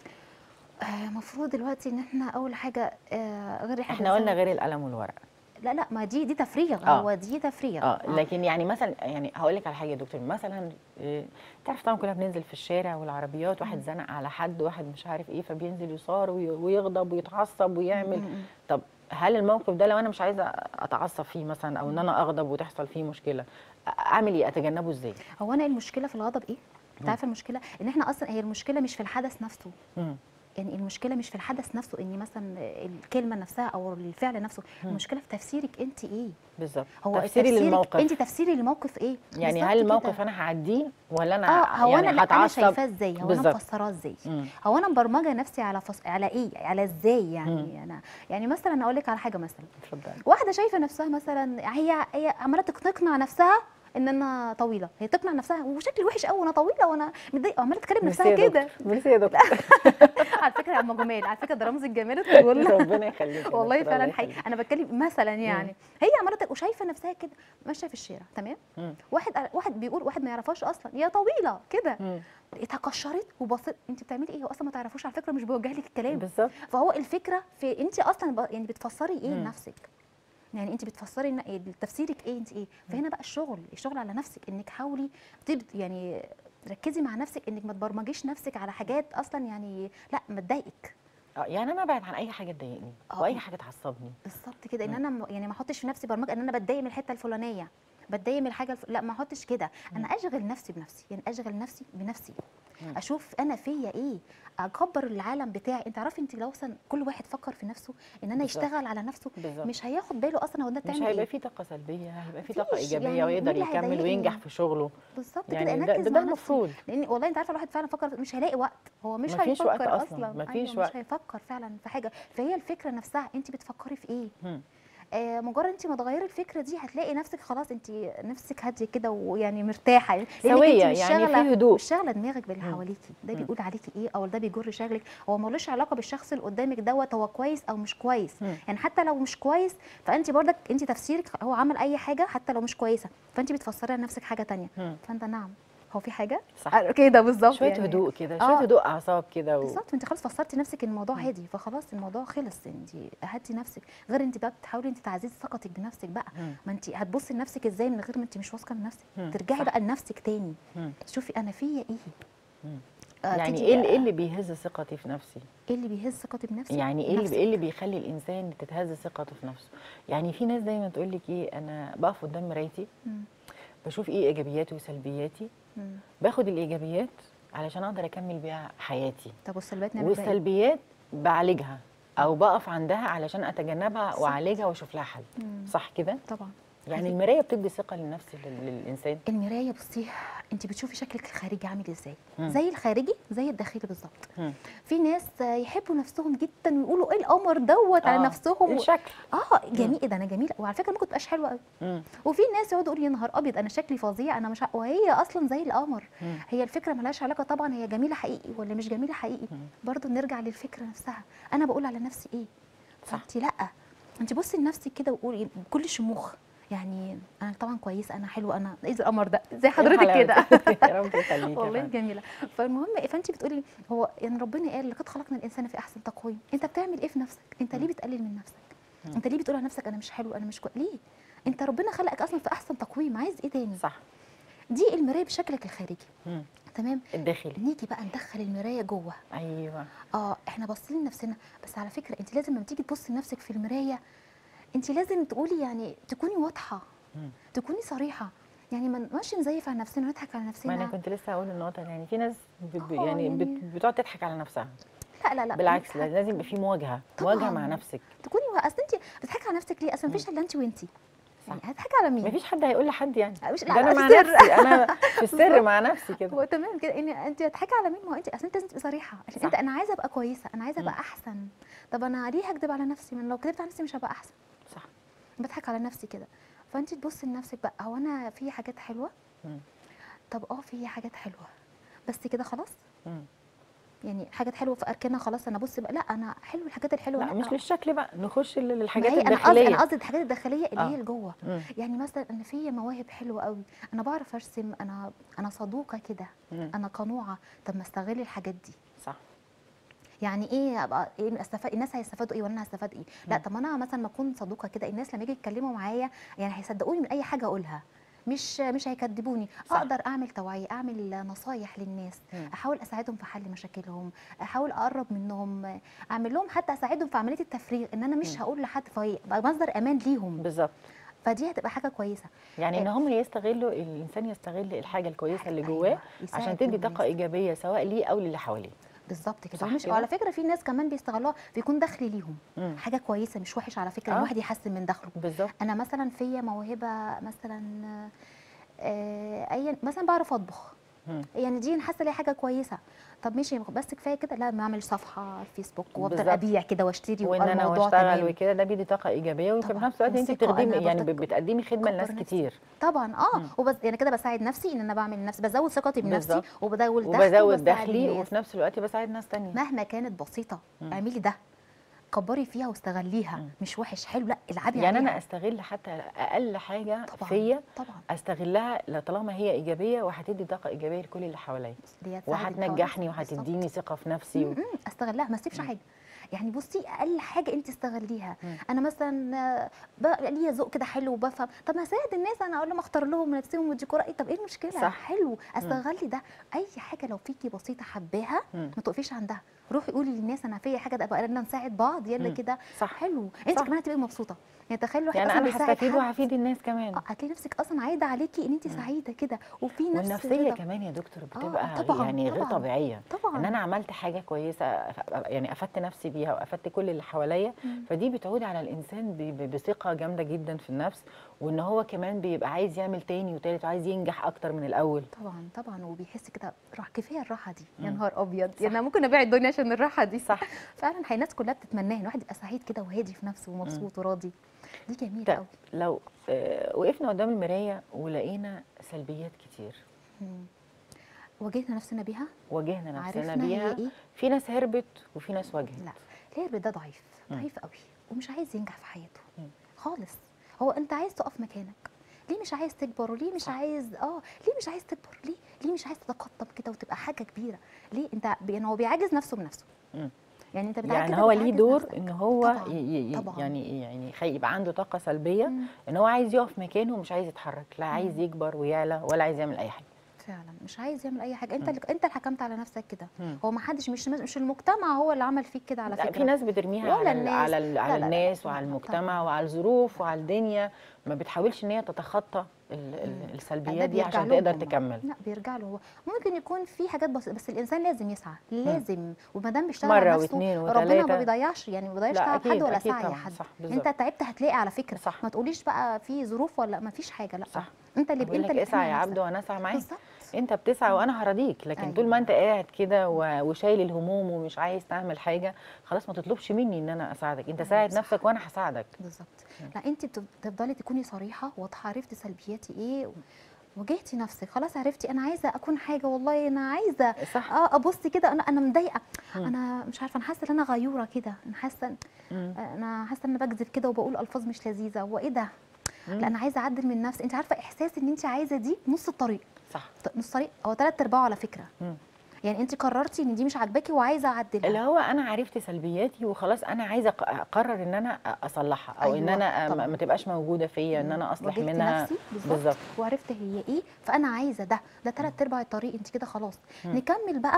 B: المفروض دلوقتي ان احنا اول حاجه آه غير
A: احنا قلنا غير القلم والورق
B: لا لا ما دي دي تفريغ
A: آه.
B: هو دي تفريغ
A: اه لكن يعني مثلا يعني هقول لك على حاجه يا دكتور مثلا إيه، تعرف طبعا كلنا بننزل في الشارع والعربيات واحد زنق على حد واحد مش عارف ايه فبينزل يصار وي- ويغضب ويتعصب ويعمل
B: مم.
A: طب هل الموقف ده لو انا مش عايزه اتعصب فيه مثلا او ان انا اغضب وتحصل فيه مشكله اعمل ايه اتجنبه ازاي
B: هو انا المشكله في الغضب ايه انت عارفه المشكله ان احنا اصلا هي المشكله مش في الحدث نفسه
A: مم.
B: يعني المشكله مش في الحدث نفسه اني مثلا الكلمه نفسها او الفعل نفسه المشكله في تفسيرك انت ايه
A: بالظبط
B: هو
A: تفسيري
B: تفسيرك-
A: للموقف
B: انت تفسيري للموقف ايه
A: يعني
B: بالظبط
A: هل
B: كده.
A: الموقف انا هعديه ولا انا
B: اه هو
A: يعني
B: انا لا، انا
A: هتعصب
B: شايفاه ازاي هو انا
A: بالظبط.
B: مفسراه ازاي
A: مم.
B: هو انا مبرمجه نفسي على فص... على ايه على ازاي يعني انا يعني مثلا اقول لك على حاجه مثلا
A: اتفضلي
B: واحده شايفه نفسها مثلا هي هي عماله تق- تقنع نفسها ان انا طويله هي تقنع نفسها وشكلي وحش قوي وانا طويله وانا متضايقه وعماله تكلم
A: ميرسي
B: نفسها
A: يا
B: كده
A: دكتور. ميرسي يا دكتور
B: على فكره هم جمال على فكره ده رمز الجمال الطول
A: ربنا يخليك يا
B: والله
A: دكتور،
B: فعلا
A: الله
B: حقيقي
A: يخليك.
B: انا بتكلم مثلا يعني هي عماله تق- وشايفه نفسها كده ماشيه في الشارع تمام
A: مم.
B: واحد واحد بيقول واحد ما يعرفهاش اصلا يا طويله كده
A: مم.
B: اتكشرت وبصت انت بتعملي ايه هو اصلا ما تعرفوش على فكره مش بيوجه لك الكلام
A: بالظبط
B: فهو الفكره في انت اصلا ب... يعني بتفسري ايه
A: مم.
B: لنفسك يعني انت بتفسري إن- إيه تفسيرك ايه انت ايه فهنا بقى الشغل الشغل على نفسك انك حاولي تب... يعني ركزي مع نفسك انك ما تبرمجيش نفسك على حاجات اصلا يعني لا ما تضايقك
A: اه يعني انا ابعد عن اي حاجه تضايقني
B: آه.
A: واي حاجه تعصبني
B: بالظبط كده ان انا م- يعني ما احطش في نفسي برمجه ان انا بتضايق من الحته الفلانيه بتضايق من الحاجه الف... لا ما احطش كده انا اشغل نفسي بنفسي يعني اشغل نفسي بنفسي
A: مم.
B: اشوف انا فيا ايه اكبر العالم بتاعي انت عارفه انت لو مثلا كل واحد فكر في نفسه ان انا
A: بالظبط.
B: يشتغل على نفسه
A: بالظبط.
B: مش هياخد باله اصلا هو ده
A: مش
B: بتعمل
A: هيبقى
B: ايه
A: في طاقه سلبيه هيبقى في طاقه
B: مفيش،
A: ايجابيه
B: يعني
A: ويقدر
B: مين اللي
A: يكمل
B: هيضايقني؟
A: وينجح في شغله
B: بالظبط
A: يعني
B: كده
A: ده-
B: انركز
A: ده
B: مع
A: المفروض.
B: نفسي لان والله انت عارفه الواحد فعلا فكر مش هيلاقي وقت هو مش
A: مفيش
B: هيفكر
A: وقت أصلاً،
B: اصلا
A: مفيش
B: أيوة
A: وقت.
B: مش هيفكر فعلا في حاجه فهي الفكره نفسها انت بتفكري في ايه
A: مم.
B: آه مجرد انت ما تغيري الفكره دي هتلاقي نفسك خلاص انت نفسك هاديه كده ويعني مرتاحه لأنك انت
A: سوية،
B: مش
A: يعني
B: شاغلة-
A: في هدوء.
B: مش شاغله دماغك باللي
A: مم.
B: حواليكي ده
A: مم.
B: بيقول عليكي ايه او ده بيجر شغلك هو ملوش علاقه بالشخص اللي قدامك دوت هو كويس او مش كويس
A: مم.
B: يعني حتى لو مش كويس فانت برضك انت تفسيرك هو عمل اي حاجه حتى لو مش كويسه فانت بتفسري لنفسك حاجه تانية
A: مم.
B: فانت نعم هو في حاجه
A: صح
B: كده بالظبط
A: شويه
B: يعني.
A: هدوء كده
B: آه.
A: شويه هدوء اعصاب كده و...
B: بالظبط انت خلاص فسرتي نفسك ان الموضوع
A: مم.
B: هادي فخلاص الموضوع خلص انت هدي نفسك غير انت بقى بتحاولي انت تعزيزي ثقتك بنفسك بقى
A: مم.
B: ما انت هتبصي لنفسك ازاي من غير ما انت مش واثقه من نفسك
A: مم.
B: ترجعي
A: صح.
B: بقى لنفسك تاني
A: مم.
B: شوفي انا فيا ايه
A: مم.
B: آه،
A: يعني
B: تيجي
A: ايه اللي-
B: بقى-
A: ايه اللي بيهز ثقتي في نفسي
B: ايه اللي بيهز ثقتي بنفسي
A: يعني ايه اللي
B: نفسك.
A: ايه اللي بيخلي الانسان تتهز ثقته في نفسه يعني في ناس دايما تقول لك ايه انا بقف قدام مرايتي
B: مم.
A: بشوف ايه ايجابياتي وسلبياتي
B: مم.
A: باخد الايجابيات علشان اقدر اكمل بيها حياتي
B: طب والسلبيات نعمل بيها ايه؟
A: والسلبيات بعالجها او بقف عندها علشان اتجنبها
B: صح.
A: واعالجها واشوف لها حل
B: مم.
A: صح كده
B: طبعا
A: يعني المرايه بتدي ثقه للنفس لل- للانسان
B: المرايه بصي انت بتشوفي شكلك الخارجي عامل ازاي
A: مم.
B: زي الخارجي زي الداخلي بالظبط
A: مم.
B: في ناس آه، يحبوا نفسهم جدا ويقولوا ايه القمر دوت على
A: آه،
B: نفسهم و-
A: الشكل
B: اه جميل ده انا جميله وعلى فكره ممكن تبقاش حلوه قوي
A: مم.
B: وفي ناس يقعدوا يقولوا يا نهار ابيض انا شكلي فظيع انا مش ع- وهي اصلا زي القمر
A: مم.
B: هي الفكره ملهاش علاقه طبعا هي جميله حقيقي ولا مش جميله حقيقي
A: مم.
B: برضو نرجع للفكره نفسها انا بقول على نفسي ايه
A: صح.
B: فانت لا انت بصي لنفسك كده وقولي بكل شموخ يعني انا طبعا كويسه انا حلوه انا ايه القمر ده زي حضرتك
A: الحلاوة
B: كده
A: دي. يا رب يخليك يا
B: والله
A: فندم.
B: جميله فالمهم إيه، فانت بتقولي هو يعني ربنا قال لقد خلقنا الانسان في احسن تقويم انت بتعمل ايه في نفسك انت ليه بتقلل من نفسك
A: مم.
B: انت ليه بتقول على نفسك انا مش حلو انا مش كويس ليه انت ربنا خلقك اصلا في احسن تقويم عايز ايه تاني
A: صح
B: دي المرايه بشكلك الخارجي
A: مم.
B: تمام
A: الداخلي
B: نيجي بقى ندخل المرايه جوه
A: ايوه
B: اه احنا باصين لنفسنا بس على فكره انت لازم لما تيجي تبصي لنفسك في المرايه انت لازم تقولي يعني تكوني واضحه
A: مم.
B: تكوني صريحه يعني ما نبقاش نزيف على نفسنا ونضحك على
A: ما
B: نفسنا
A: انا كنت لسه هقول النقطه دي. يعني في ناس ب... ب...
B: آه،
A: يعني
B: يعني-
A: بت... بتقعد تضحك على نفسها
B: لا لا لا
A: بالعكس
B: نضحك.
A: لازم يبقى في مواجهه
B: طبعاً.
A: مواجهه مع نفسك
B: تكوني اصل انت بتضحكي على نفسك ليه اصلا مفيش الا انت وانت يعني
A: صح.
B: هتضحكي على مين
A: مفيش حد هيقول لحد يعني
B: مش
A: ده
B: لا
A: انا
B: لا
A: مع
B: في سر.
A: نفسي انا في السر مع نفسي كده
B: هو تمام كده ان انت هتضحكي على مين ما هو انت اصل انت لازم تبقي صريحه عشان
A: صح.
B: انت انا عايزه ابقى كويسه انا عايزه ابقى
A: مم.
B: احسن طب انا ليه هكدب على نفسي من لو كدبت على نفسي مش هبقى احسن
A: صح
B: بضحك على نفسي كده فانت تبصي لنفسك بقى هو انا في حاجات حلوه
A: مم.
B: طب اه في حاجات حلوه بس كده خلاص
A: مم.
B: يعني حاجات حلوه في اركانها خلاص انا بص بقى لا انا حلو الحاجات الحلوه
A: لا مش للشكل بقى نخش لل-
B: ما
A: للحاجات
B: هي انا قصدي
A: الداخليه
B: انا قصدي الحاجات الداخليه اللي
A: آه.
B: هي لجوه
A: مم.
B: يعني مثلا انا فيا مواهب حلوه قوي انا بعرف ارسم انا انا صدوقه كده
A: مم.
B: انا قنوعه طب ما استغل الحاجات دي
A: صح
B: يعني ايه ابقى ايه استفاد الناس هيستفادوا ايه وانا هستفاد ايه لا
A: مم.
B: طب ما انا مثلا ما اكون صدوقه كده الناس لما يجي يتكلموا معايا يعني هيصدقوني من اي حاجه اقولها مش مش هيكذبوني
A: صح.
B: اقدر اعمل توعيه اعمل نصايح للناس
A: مم.
B: احاول اساعدهم في حل مشاكلهم احاول اقرب منهم اعمل لهم حتى اساعدهم في عمليه التفريغ ان انا مش
A: مم.
B: هقول لحد فيبقى مصدر امان ليهم
A: بالظبط
B: فدي هتبقى حاجه كويسه
A: يعني ان
B: إيه.
A: هم يستغلوا الانسان يستغل الحاجه الكويسه اللي
B: أيوة،
A: جواه
B: يساعد
A: عشان تدي
B: كل
A: طاقه
B: الناس.
A: ايجابيه سواء ليه او للي حواليه
B: بالظبط كده
A: صح
B: ومش
A: كده؟
B: وعلى فكره في ناس كمان بيستغلوها بيكون دخل ليهم
A: مم.
B: حاجه كويسه مش وحش على فكره
A: آه.
B: الواحد يحسن من دخله
A: بالظبط
B: انا مثلا فيا موهبه مثلا آه، اي مثلا بعرف اطبخ
A: مم.
B: يعني دي أنا حاسه ليها حاجه كويسه طب ماشي بس كفايه كده لا ما اعمل صفحه على الفيسبوك وافضل
A: بالظبط.
B: ابيع كده واشتري
A: وان
B: ويبقى
A: انا
B: الموضوع
A: واشتغل
B: تمام
A: وكده ده بيدي طاقه ايجابيه وفي
B: طبعاً.
A: نفس الوقت انت
B: وثقة،
A: بتخدمي
B: أنا
A: يعني
B: برضك
A: بتقدمي خدمه لناس
B: كبر نفسي.
A: كتير
B: طبعا اه
A: مم.
B: وبس يعني كده بساعد نفسي ان انا بعمل لنفسي بزود ثقتي بنفسي
A: بالظبط.
B: وبزود دخلي
A: وبزود
B: وبساعد
A: دخلي
B: الناس.
A: وفي نفس الوقت بساعد ناس تانية
B: مهما كانت بسيطه
A: مم.
B: اعملي ده كبري فيها واستغليها
A: مم.
B: مش وحش حلو لا العبي
A: يعني
B: عليها
A: انا استغل حتى اقل حاجه
B: طبعا
A: فيا
B: طبعا
A: استغلها لا طالما هي ايجابيه وهتدي طاقه ايجابيه لكل اللي حواليا
B: اللي هي تساعد
A: وهتنجحني
B: الآخر. بالظبط.
A: وهتديني ثقه في نفسي و...
B: م- م، استغلها ما اسيبش
A: مم.
B: حاجه يعني بصي اقل حاجه انت استغليها
A: مم.
B: انا مثلا آه، بقى ليا ذوق كده حلو وبفهم طب ما اساعد الناس انا اقول لهم اختار لهم لبسهم والديكور إيه، طب ايه المشكله
A: صح.
B: حلو استغلي ده اي حاجه لو فيكي بسيطه حباها
A: مم.
B: ما تقفيش عندها روحي قولي للناس انا فيا حاجه ده بقى يلا نساعد بعض يلا
A: مم.
B: كده
A: صح
B: حلو انت
A: صح.
B: كمان هتبقي مبسوطه يعني تخيل واحد
A: يعني
B: اصلا
A: انا
B: بيساعد
A: هستفيد
B: حد
A: وهفيد الناس كمان
B: آه، هتلاقي نفسك اصلا عايده عليكي ان انت
A: مم.
B: سعيده كده وفي نفس
A: والنفسيه
B: الرضا.
A: كمان يا دكتور
B: آه،
A: بتبقى
B: طبعاً،
A: يعني غير
B: طبعاً.
A: طبيعيه
B: طبعا
A: ان انا عملت حاجه كويسه أف- يعني افدت نفسي بيها وافدت كل اللي حواليا
B: مم.
A: فدي بتعود على الانسان ب- ب- بثقه جامده جدا في النفس وان هو كمان بيبقى عايز يعمل تاني وتالت وعايز ينجح اكتر من الاول
B: طبعا طبعا وبيحس كده راح كفايه الراحه دي يا
A: مم.
B: نهار ابيض
A: صح.
B: يعني انا ممكن ابيع الدنيا عشان الراحه دي
A: صح
B: فعلا هي الناس كلها بتتمناها الواحد يبقى سعيد كده وهادي في نفسه ومبسوط وراضي دي جميله
A: طيب
B: قوي
A: لو آه، وقفنا قدام المرايه ولقينا سلبيات كتير
B: واجهنا نفسنا بيها
A: واجهنا نفسنا
B: عرفنا هي
A: بيها
B: ايه
A: في ناس هربت وفي ناس واجهت
B: لا الهرب ده ضعيف
A: مم.
B: ضعيف قوي ومش عايز ينجح في حياته
A: مم.
B: خالص هو انت عايز تقف مكانك ليه مش عايز تكبر وليه مش
A: صح.
B: عايز اه ليه مش عايز تكبر ليه ليه مش عايز تتقدم كده وتبقى حاجه كبيره ليه انت يعني هو بيعجز نفسه بنفسه
A: مم.
B: يعني انت بتاع
A: يعني
B: كده
A: هو ليه
B: بتعجز
A: دور
B: نفسك.
A: ان هو
B: طبعاً،
A: ي- ي-
B: طبعاً.
A: يعني يعني خي- يبقى عنده طاقه سلبيه
B: مم.
A: ان هو عايز يقف مكانه ومش عايز يتحرك لا عايز يكبر ويعلى ولا عايز يعمل اي حاجه
B: فعلا مش عايز يعمل اي حاجه انت
A: مم.
B: اللي انت اللي حكمت على نفسك كده
A: مم.
B: هو ما حدش مش مش المجتمع هو اللي عمل فيك كده على
A: لا
B: فكره
A: في ناس بترميها
B: ولا
A: على ال-
B: الناس.
A: على ال-
B: لا،
A: على
B: لا، لا،
A: الناس
B: لا،
A: وعلى
B: لا،
A: المجتمع
B: طبعاً.
A: وعلى الظروف وعلى الدنيا ما بتحاولش ان هي تتخطى ال- ال-
B: مم. ده
A: السلبيات دي
B: بيرجع
A: عشان
B: لهم
A: تقدر
B: هم.
A: تكمل
B: لا بيرجع له هو ممكن يكون في حاجات بسيطه بس الانسان لازم يسعى لازم وما دام بيشتغل
A: مرة
B: على نفسه
A: واثنين
B: ربنا ما
A: وثلاثة.
B: بيضيعش يعني ما بيضيعش
A: لا،
B: تعب
A: أكيد،
B: حد ولا
A: أكيد
B: سعي
A: طبعاً،
B: حد
A: صح،
B: انت
A: بالظبط.
B: تعبت هتلاقي على فكره
A: صح.
B: ما تقوليش بقى في ظروف ولا ما فيش حاجه لا
A: صح.
B: انت اللي
A: بقول
B: انت
A: لك
B: اللي
A: اسعى يا
B: بتعمل
A: عبد
B: نفسك.
A: وانا اسعى معاك
B: بالظبط
A: انت بتسعى وانا هرضيك لكن طول ما انت قاعد كده و- وشايل الهموم ومش عايز تعمل حاجه خلاص ما تطلبش مني ان انا اساعدك انت
B: أيوة،
A: ساعد
B: صح.
A: نفسك وانا هساعدك
B: بالظبط لا انت بت- بتفضلي تكوني صريحه واضحه عرفتي سلبياتي ايه واجهتي نفسك خلاص عرفتي انا عايزه اكون حاجه والله انا عايزه
A: صح
B: اه ابص كده انا انا مضايقه
A: مم.
B: انا مش عارفه انا حاسه ان انا غيوره كده انا حاسه
A: مم.
B: انا حاسه ان انا بكذب كده وبقول الفاظ مش لذيذه هو ايه ده
A: مم.
B: لا انا عايزه اعدل من نفسي انت عارفه احساس ان انت عايزه دي نص الطريق
A: صح
B: ط- نص الطريق هو ثلاث ارباعه على فكره
A: مم.
B: يعني انت قررتي ان دي مش عاجباكي وعايزه
A: اللي
B: اعدلها
A: هو انا عرفت سلبياتي وخلاص انا عايزه أق- اقرر ان انا اصلحها او ان
B: أيوة،
A: انا
B: طبعاً.
A: ما- ما تبقاش موجوده فيا ان انا اصلح
B: واجهت
A: منها
B: نفسي بالظبط
A: بالظبط
B: وعرفت هي ايه فانا عايزه ده ده ثلاث ارباع الطريق انت كده خلاص
A: مم.
B: نكمل بقى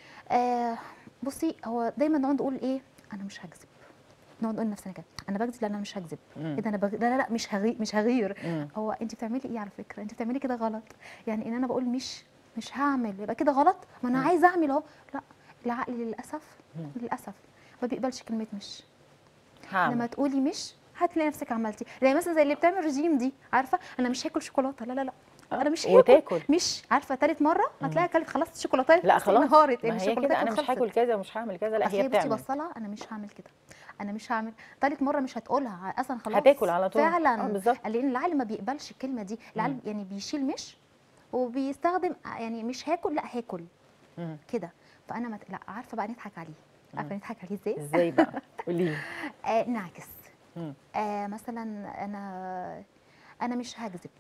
B: آه بصي هو دايما نقعد نقول ايه انا مش هكذب نقعد نقول لنفسنا كده انا بكذب لا انا مش هكذب
A: مم.
B: ايه ده انا بغ... لا لا لا مش هغير مش هغير
A: مم.
B: هو انت بتعملي ايه على فكره انت بتعملي كده غلط يعني ان انا بقول مش مش هعمل يبقى كده غلط ما انا
A: مم.
B: عايزه اعمل اهو لا العقل للاسف
A: مم.
B: للاسف ما بيقبلش كلمه مش
A: هعمل
B: لما تقولي مش هتلاقي نفسك عملتي زي مثلا زي اللي بتعمل رجيم دي عارفه انا مش هاكل شوكولاته لا لا لا
A: آه،
B: انا مش هاكل
A: وتاكل
B: مش عارفه ثالث مره هتلاقي اكلت خلصت الشوكولاته
A: لا خلاص
B: انهارت
A: ما
B: لان
A: هي كده
B: الشوكولاته
A: انا مش هاكل كذا ومش هعمل كذا لا
B: اصل
A: هي
B: هي بصي
A: بتعمل
B: بصلها انا مش هعمل كده انا مش هعمل ثالث مره مش هتقولها اصلا خلاص
A: هتاكل على طول.
B: فعلا
A: آه، بالظبط.
B: لان العقل ما بيقبلش الكلمه دي العقل
A: مم.
B: يعني بيشيل مش وبيستخدم يعني مش هاكل لا هاكل
A: مم.
B: كده فانا مت... لا عارفه بقى نضحك عليه عارفه نضحك عليه ازاي
A: ازاي بقى قولي لي
B: آه نعكس
A: مم.
B: آه مثلا انا انا مش هكذب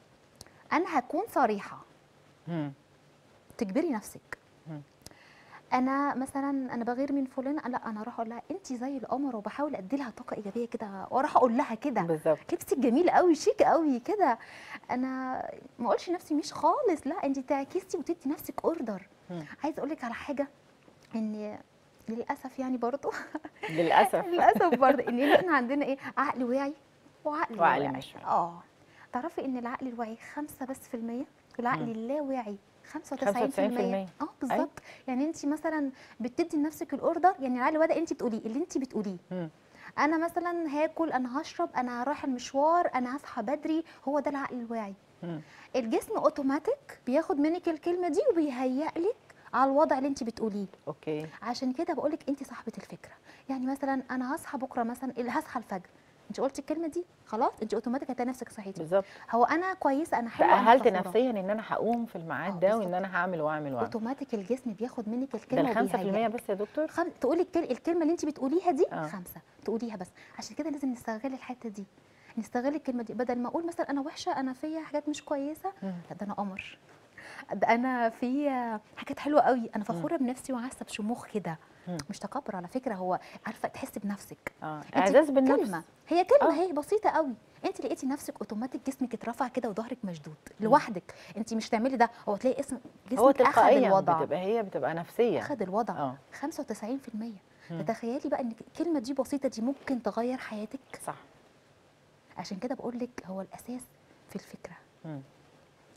B: انا هكون صريحه
A: مم.
B: تجبري نفسك
A: مم.
B: انا مثلا انا بغير من فلان لا انا اروح اقول لها انت زي القمر وبحاول ادي لها طاقه ايجابيه كده واروح اقول لها كده
A: بالظبط
B: لبسك جميل قوي شيك قوي كده انا ما اقولش نفسي مش خالص لا انت تعكستي وتدي نفسك اوردر
A: مم.
B: عايزه اقول لك على حاجه ان للاسف يعني برضه
A: للاسف
B: للاسف برضه ان احنا عندنا ايه عقل واعي وعقل,
A: وعقل
B: واعي
A: مش واعي.
B: اه تعرفي ان العقل الواعي خمسة بس في المية والعقل
A: مم.
B: اللاواعي 95%
A: 95%.
B: اه بالظبط يعني انت مثلا بتدي لنفسك الاوردر يعني العقل الواعي انت بتقوليه اللي انت بتقوليه
A: مم.
B: انا مثلا هاكل انا هشرب انا رايح المشوار انا هصحى بدري هو ده العقل الواعي
A: مم.
B: الجسم اوتوماتيك بياخد منك الكلمه دي وبيهيئ لك على الوضع اللي انت بتقوليه
A: اوكي
B: عشان كده بقول لك انت صاحبه الفكره يعني مثلا انا هصحى بكره مثلا اللي هصحى الفجر انت قلتي الكلمه دي خلاص انت اوتوماتيك هتلاقي نفسك صحيتي
A: بالظبط
B: هو انا كويسه انا حلوه أنا
A: تأهلت
B: فخورة.
A: نفسيا ان انا هقوم في الميعاد
B: آه،
A: ده
B: بالظبط.
A: وان انا هعمل واعمل واعمل
B: اوتوماتيك الجسم بياخد منك
A: ده
B: الكلمه
A: ال 5%
B: وبيهيئك.
A: بس يا دكتور
B: خم... تقولي الكل... الكلمه اللي انت بتقوليها دي
A: آه.
B: خمسه تقوليها بس عشان كده لازم نستغل الحته دي نستغل الكلمه دي بدل ما اقول مثلا انا وحشه انا فيا حاجات مش كويسه
A: مم.
B: لا ده انا قمر ده انا فيا حاجات حلوه قوي انا فخوره بنفسي وعاسه بشموخ كده
A: مم.
B: مش تكبر على فكره هو عارفه تحسي بنفسك
A: اه
B: انت
A: اعزاز بالنفس
B: كلمه هي كلمه
A: آه.
B: هي بسيطه قوي انت لقيتي نفسك اوتوماتيك جسمك اترفع كده وظهرك مشدود لوحدك انت مش تعملي ده هو تلاقي اسم
A: هو
B: جسمك اخذ
A: تلقائيا
B: الوضع
A: بتبقى هي بتبقى نفسيه
B: اخذ الوضع
A: اه
B: 95%
A: مم.
B: فتخيلي بقى ان الكلمه دي بسيطه دي ممكن تغير حياتك
A: صح
B: عشان كده بقول لك هو الاساس في الفكره
A: مم.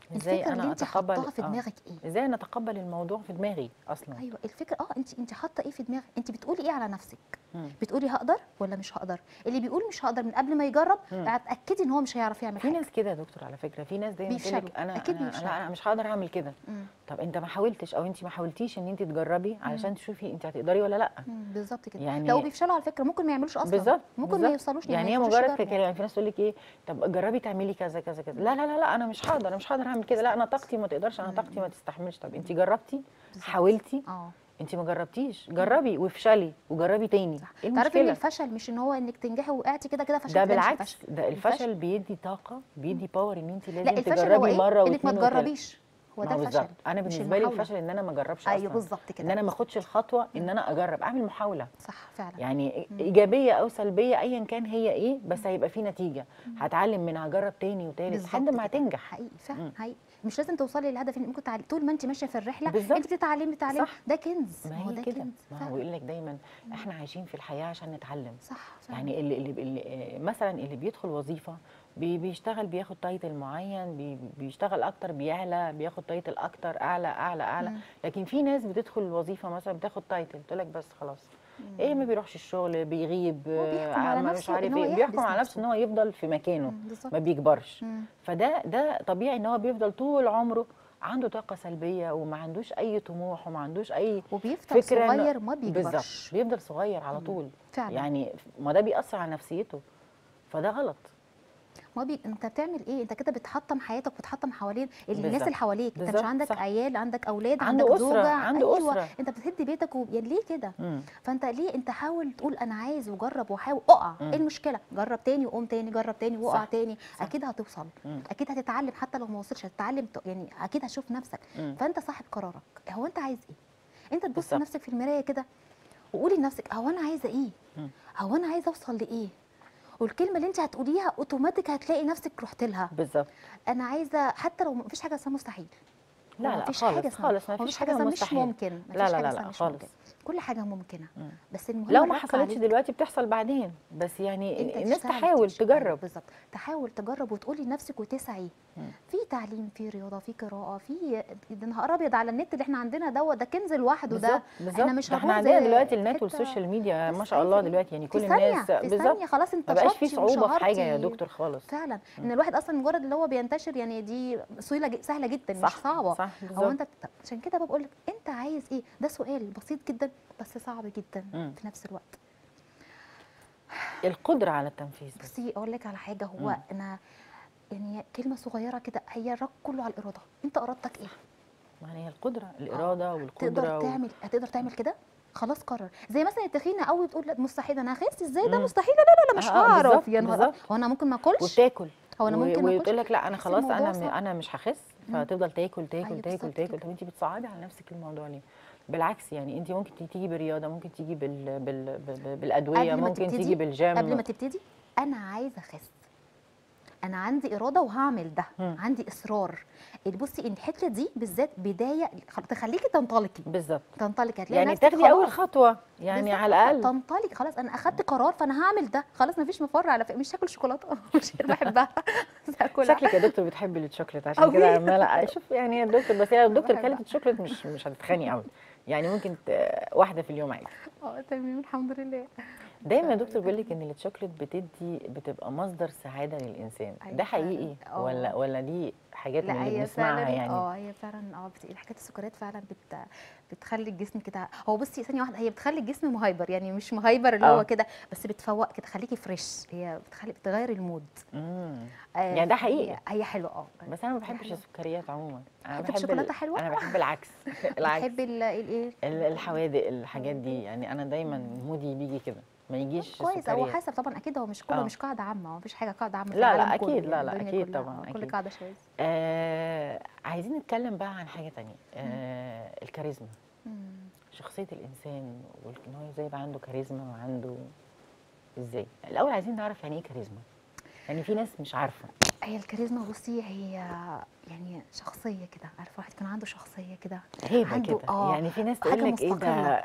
A: ازاي
B: الفكره
A: انا
B: اللي انت
A: اتقبل
B: حطاها في
A: آه.
B: دماغك ايه
A: ازاي انا اتقبل الموضوع في دماغي اصلا
B: ايوه الفكره اه انت انت حاطه ايه في دماغك انت بتقولي ايه على نفسك
A: مم.
B: بتقولي هقدر ولا مش هقدر اللي بيقول مش هقدر من قبل ما يجرب
A: مم.
B: اتاكدي ان هو مش هيعرف يعمل
A: في
B: حاجه
A: ناس كده يا دكتور على فكره في ناس دايما تقول لك
B: بيفشلوا.
A: انا
B: أكيد
A: انا
B: بيفشلوا.
A: لا انا مش هقدر اعمل كده
B: مم.
A: طب انت ما حاولتش او انت ما حاولتيش ان انت تجربي علشان تشوفي انت هتقدري ولا لا
B: مم. بالظبط كده
A: يعني-
B: لو بيفشلوا على فكره ممكن ما يعملوش اصلا
A: بالظبط
B: ممكن ما
A: بالظبط.
B: يوصلوش لما
A: يعني هي
B: يخشوش
A: مجرد
B: يجربوا.
A: كده يعني في ناس تقول لك ايه طب جربي تعملي كذا كذا كذا لا لا لا لا انا مش هقدر انا مش هقدر اعمل كده لا انا طاقتي ما تقدرش انا طاقتي ما تستحملش طب انت جربتي
B: بالظبط.
A: حاولتي
B: اه
A: انت ما جربتيش جربي وافشلي وجربي تاني
B: صح
A: ايه
B: تعرفي ان
A: المشكله
B: الفشل مش ان هو انك تنجحي وقعتي كده كده فشلت
A: ده
B: لا، مش
A: بالعكس
B: الفشل.
A: ده الفشل بيدي طاقه بيدي باور ان انت
B: لا
A: لازم
B: الفشل هو
A: تجربي
B: ايه
A: مره
B: انك ما
A: واثنين وثلاثه
B: تجربيش هو
A: ما
B: ده
A: هو
B: الفشل
A: بالظبط انا
B: مش
A: بالنسبه لي
B: المحاولة.
A: الفشل ان انا ما اجربش اصلا
B: ايوه بالظبط كده
A: ان انا ما اخدش الخطوه ان انا اجرب اعمل محاوله
B: صح فعلا
A: يعني ايجابيه او سلبيه ايا كان هي ايه بس هيبقى في نتيجه هتعلم منها هجرب تاني وتالت
B: بالظبط
A: لحد ما
B: كده.
A: هتنجح
B: حقيقي فعلا
A: مم.
B: حقيقي مش لازم توصلي للهدف اللي ممكن تعلي. طول ما انت ماشيه في الرحله
A: بالظبط.
B: انت بتتعلمي بتتعلمي
A: صح.
B: ده كنز
A: ما
B: هو
A: هي
B: ده
A: كده
B: كنز
A: ما هو
B: فعلا.
A: بيقول لك دايما احنا عايشين في الحياه عشان نتعلم
B: صح فعلا.
A: يعني اللي, اللي, اللي آه، مثلا اللي بيدخل وظيفه بي- بيشتغل بياخد تايتل معين بي- بيشتغل اكتر بيعلى بياخد تايتل اكتر اعلى اعلى اعلى
B: مم.
A: لكن في ناس بتدخل الوظيفه مثلا بتاخد تايتل تقول لك بس خلاص ايه ما بيروحش الشغل بيغيب
B: هو
A: آه،
B: بيحكم على
A: ما مش
B: نفسه
A: عارف
B: إن هو
A: ايه
B: يحبس
A: بيحكم على نفسه
B: نفسه.
A: ان هو يفضل في مكانه
B: مم، بالظبط
A: ما بيكبرش
B: مم.
A: فده ده طبيعي ان هو بيفضل طول عمره عنده طاقه سلبيه وما عندوش اي طموح وما عندوش اي
B: وبيفضل
A: فكره إنه-
B: صغير ما
A: بالظبط
B: بيكبرش
A: بيفضل صغير على طول
B: فعلا
A: يعني ما ده بيأثر على نفسيته فده غلط
B: ما بي... انت بتعمل ايه انت كده بتحطم حياتك وبتحطم حوالين الناس
A: بالظبط.
B: اللي حواليك انت مش
A: بالظبط،
B: عندك
A: صح.
B: عيال عندك اولاد
A: عنده
B: عندك
A: أسرة،
B: زوجه
A: عنده
B: ايوه
A: أسرة.
B: انت بتهدي بيتك و... يعني ليه كده
A: مم.
B: فانت ليه انت حاول تقول انا عايز وجرب وحاول اقع
A: مم.
B: ايه المشكله جرب تاني وقوم تاني جرب تاني وقع
A: صح،
B: تاني
A: صح.
B: اكيد هتوصل
A: مم.
B: اكيد هتتعلم حتى لو ما وصلش هتتعلم ت- يعني اكيد هتشوف نفسك
A: مم.
B: فانت صاحب قرارك هو انت عايز ايه انت تبص
A: بالظبط.
B: لنفسك في المرايه كده وقولي لنفسك هو انا عايزه ايه
A: مم.
B: هو انا عايزه اوصل لايه والكلمه اللي انت هتقوليها اوتوماتيك هتلاقي نفسك رحت لها
A: بالظبط
B: انا عايزه حتى لو مفيش حاجه اسمها مستحيل
A: لا
B: هو
A: لا
B: مفيش
A: خالص
B: حاجة اسمها-
A: خالص ما
B: هو
A: فيش
B: مفيش
A: حاجه
B: اسمها
A: مستحيل
B: مش ممكن مفيش
A: لا لا
B: حاجة
A: لا
B: اسمها
A: لا
B: مش
A: خالص
B: ممكن. كل حاجه ممكنه
A: مم.
B: بس المهم
A: لو ما
B: الركز
A: حصلتش
B: عليك.
A: دلوقتي بتحصل بعدين بس يعني
B: انت
A: الناس
B: تشتغل
A: تحاول
B: تمشي.
A: تجرب
B: بالظبط تحاول تجرب وتقولي لنفسك وتسعي
A: مم.
B: في تعليم في رياضه في قراءه في ده نهار ابيض على النت اللي احنا عندنا دوت ده كنز لوحده ده
A: بالظبط بالظبط
B: احنا مش
A: ده احنا
B: هنروح
A: عندنا
B: زي
A: دلوقتي النت
B: حتة-
A: والسوشيال ميديا ما
B: بس
A: شاء الله
B: عايزة ايه؟
A: دلوقتي يعني كل
B: في ثانية
A: الناس
B: في
A: بالظبط
B: ثانية خلاص انت
A: ما بقاش في
B: شطي
A: صعوبه في حاجه يا
B: وشهرتي.
A: دكتور خالص
B: فعلا ان الواحد اصلا مجرد اللي هو بينتشر يعني دي سهله ج- سهله جدا مش
A: صح
B: صعبه
A: صح
B: هو
A: بالظبط
B: انت طب عشان كده بقول لك انت عايز ايه ده سؤال بسيط جدا بس صعب جدا
A: مم.
B: في نفس الوقت
A: القدره على التنفيذ بس.
B: بصي اقول لك على حاجه هو
A: مم.
B: انا يعني كلمه صغيره كده هي الرك كله على الاراده انت ارادتك ايه
A: يعني هي القدره الاراده والقدره
B: تقدر
A: و...
B: تعمل هتقدر تعمل كده خلاص قرر زي مثلا التخينه قوي بتقول لا مستحيل انا هخس ازاي ده
A: مم.
B: مستحيل لا لا لا مش
A: آه، آه،
B: هعرف
A: بالظبط،
B: يا نهار
A: بالظبط.
B: هو انا ممكن ما اكلش
A: وتاكل
B: هو انا ممكن ما اكلش
A: وتقول لك لا انا
B: بس
A: خلاص
B: الموضوع
A: انا م...
B: صعب.
A: انا مش هخس
B: مم.
A: فتفضل تاكل تاكل
B: أيوة
A: تاكل
B: بالظبط
A: تاكل
B: كده.
A: طب انت بتصعبي على نفسك الموضوع ليه بالعكس يعني انت ممكن تيجي برياضه ممكن تيجي بال... بال... بال... بالادويه
B: قبل ما
A: ممكن
B: تبتدي-
A: تيجي بالجيم
B: قبل ما تبتدي انا عايزه اخس انا عندي اراده وهعمل ده
A: مم.
B: عندي اصرار اللي بصي ان الحته دي بالذات بدايه خل- تخليكي تنطلقي
A: بالظبط
B: تنطلقي هتلاقي
A: يعني
B: نفسك
A: تاخدي اول
B: خلاص.
A: خطوه يعني
B: بالظبط،
A: على الاقل
B: تنطلق خلاص انا اخدت قرار فانا هعمل ده خلاص مفيش مفر على فكره مش هاكل شوكولاته مش بحبها بس هاكلها
A: شكلك يا دكتور بتحبي الشوكليت عشان
B: أوي.
A: كده عماله شوف يعني يا دكتور بس هي الدكتور
B: بحبها.
A: كلت الشوكليت مش مش هتتخني قوي يعني ممكن ت- واحده في اليوم عادي
B: اه تمام الحمد لله
A: دايما يا دكتور بيقول لك ان الشوكليت بتدي بتبقى مصدر سعاده للانسان
B: أيوة
A: ده
B: فعلاً.
A: حقيقي
B: آه.
A: ولا ولا دي حاجات من
B: لا
A: اللي
B: هي
A: بنسمعها
B: فعلا
A: يعني
B: اه هي فعلا اه بت... الحاجات السكريات فعلا بت... بتخلي الجسم كده هو بصي ثانيه واحده هي بتخلي الجسم مهايبر يعني مش مهايبر اللي
A: آه.
B: هو كده بس بتفوق كده تخليكي فريش هي بتخلي بتغير المود
A: امم
B: آه
A: يعني ده حقيقي.
B: هي, هي حلوه اه
A: بس انا ما بحبش
B: حلوة.
A: السكريات عموما انا
B: بتحبي
A: بحب
B: الشوكولاتة
A: ال-
B: حلوة؟
A: انا بحب العكس العكس
B: بتحبي ال- الايه
A: ال- الحوادق الحاجات دي يعني انا دايما مودي بيجي كده ما يجيش
B: كويس هو
A: سكريات
B: حسب طبعا اكيد هو مش كله
A: آه.
B: مش قاعده عامه هو مفيش حاجه قاعده عامه في
A: لا، لا،
B: العالم
A: أكيد،
B: كله
A: لا،
B: يعني
A: لا،
B: الدنيا
A: أكيد
B: كلها،
A: طبعاً،
B: آه، كل
A: أكيد.
B: قاعده شاذ
A: آه عايزين نتكلم بقى عن حاجه تانية آه الكاريزما
B: مم.
A: شخصيه الانسان وان هو ازاي يبقى عنده كاريزما وعنده ازاي الاول عايزين نعرف يعني ايه كاريزما يعني في ناس مش عارفه
B: هي الكاريزما بصي هي يعني شخصيه كده عارفه واحد يكون عنده شخصيه كده
A: هيبه
B: عنده-
A: كده
B: آه،
A: يعني في ناس
B: حاجة
A: تقول لك ايه ده
B: مستقلة.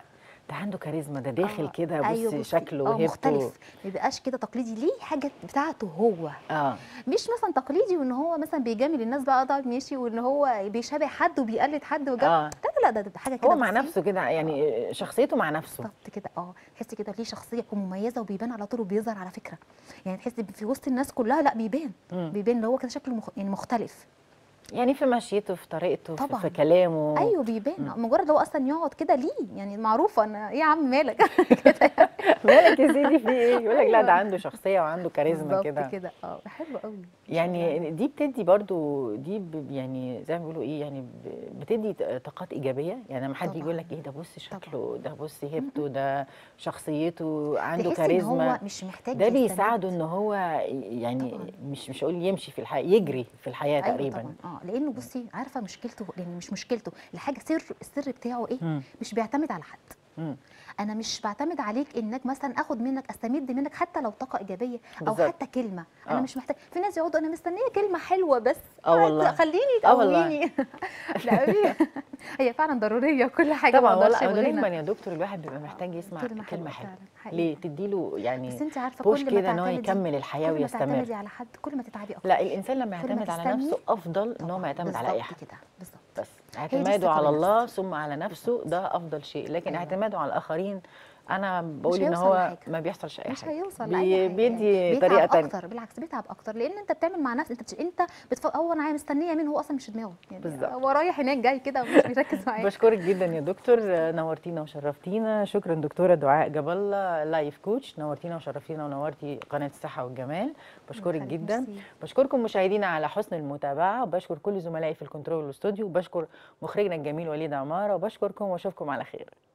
A: ده عنده كاريزما ده داخل
B: آه،
A: كده بصي
B: أيوة بصي،
A: شكله
B: اه
A: وهيبته
B: مختلف ما يبقاش كده تقليدي ليه حاجه بتاعته هو
A: اه
B: مش مثلا تقليدي وان هو مثلا بيجامل الناس بقى ده ماشي وان هو بيشابه حد وبيقلد حد وجاب
A: اه
B: لا لا ده, ده حاجه كده
A: هو مع
B: بصي،
A: نفسه كده يعني شخصيته مع نفسه
B: بالظبط كده اه تحسي كده ليه شخصيه ومميزه وبيبان على طول وبيظهر على فكره يعني تحسي في وسط الناس كلها لا بيبان
A: مم.
B: بيبان اللي هو كده شكله مخ... يعني مختلف
A: يعني في مشيته في طريقته في,
B: طبعاً.
A: في كلامه
B: ايوه بيبان
A: مم.
B: مجرد هو اصلا يقعد كده ليه يعني معروفه انا ايه يا عم مالك كده
A: مالك يا سيدي في ايه يقول لك لا
B: أيوة.
A: ده عنده شخصيه وعنده كاريزما
B: بالظبط
A: كده
B: كده اه حلو قوي
A: يعني دي بتدي برضو دي ب- يعني زي ما بيقولوا ايه يعني ب- بتدي طاقات ايجابيه يعني لما حد يجي يقول لك ايه ده بصي شكله ده بصي هيبته ده شخصيته عنده
B: تحسي ان هو
A: كاريزما
B: مش محتاج
A: ده
B: يستمد.
A: بيساعده ان هو يعني
B: طبعاً.
A: مش مش هقول يمشي في الحياه يجري في الحياه
B: أيوة
A: تقريبا
B: طبعا اه لانه بصي عارفه مشكلته يعني مش مشكلته الحاجه سر السر بتاعه ايه
A: مم.
B: مش بيعتمد على حد
A: مم.
B: انا مش بعتمد عليك انك مثلا اخد منك استمد منك حتى لو طاقه ايجابيه او
A: بالظبط.
B: حتى كلمه انا
A: آه.
B: مش محتاج في ناس يقعدوا انا مستنيه كلمه حلوه بس
A: اه والله
B: خليني
A: آه والله.
B: تقويني لا هي- هي فعلا ضروريه كل حاجه
A: طبعا
B: ما أقدرش
A: والله
B: ألغيها.
A: دايما يا دكتور الواحد بيبقى محتاج يسمع
B: كلمة
A: كلمه,
B: حلوة
A: حلوه
B: فعلاً، حقيقي.
A: ليه تديله يعني
B: بس انت عارفه
A: بوش
B: كل ما
A: كده ان هو
B: تعتمدي-
A: يكمل الحياه
B: كل ما
A: ويستمر
B: تعتمدي على حد كل ما تتعبي اكتر
A: لا الانسان لما
B: كل ما
A: يعتمد على
B: تستني،
A: نفسه افضل ان هو ما
B: طبعاً،
A: يعتمد على اي
B: بالظبط
A: حد
B: كده بالظبط
A: بس
B: دي
A: اعتماده
B: الثقة
A: على
B: بالنفس.
A: الله ثم على نفسه ده افضل شيء لكن
B: أيوة.
A: اعتماده على الاخرين انا بقول ان
B: هيوصل
A: هو
B: لحاجة.
A: ما بيحصلش اي
B: مش
A: حاجه
B: هيوصل
A: بي-
B: لاي حاجه
A: بيدي
B: يعني
A: طريقه
B: بيتعب
A: تانية
B: اكتر بالعكس بيتعب اكتر لان انت بتعمل مع نفسك انت بتش... انت بتف... هو انا مستنيه مين هو اصلا مش في دماغه يعني
A: بالظبط.
B: هو رايح هناك جاي كده ومش بيركز معايا
A: بشكرك جدا يا دكتور نورتينا وشرفتينا شكرا دكتوره دعاء جاب الله لايف كوتش نورتينا وشرفتينا ونورتي قناه الصحه والجمال بشكرك
B: يخليك،
A: جدا
B: ميرسي.
A: بشكركم مشاهدينا على حسن المتابعه وبشكر كل زملائي في الكنترول والاستوديو وبشكر مخرجنا الجميل وليد عماره وبشكركم واشوفكم على خير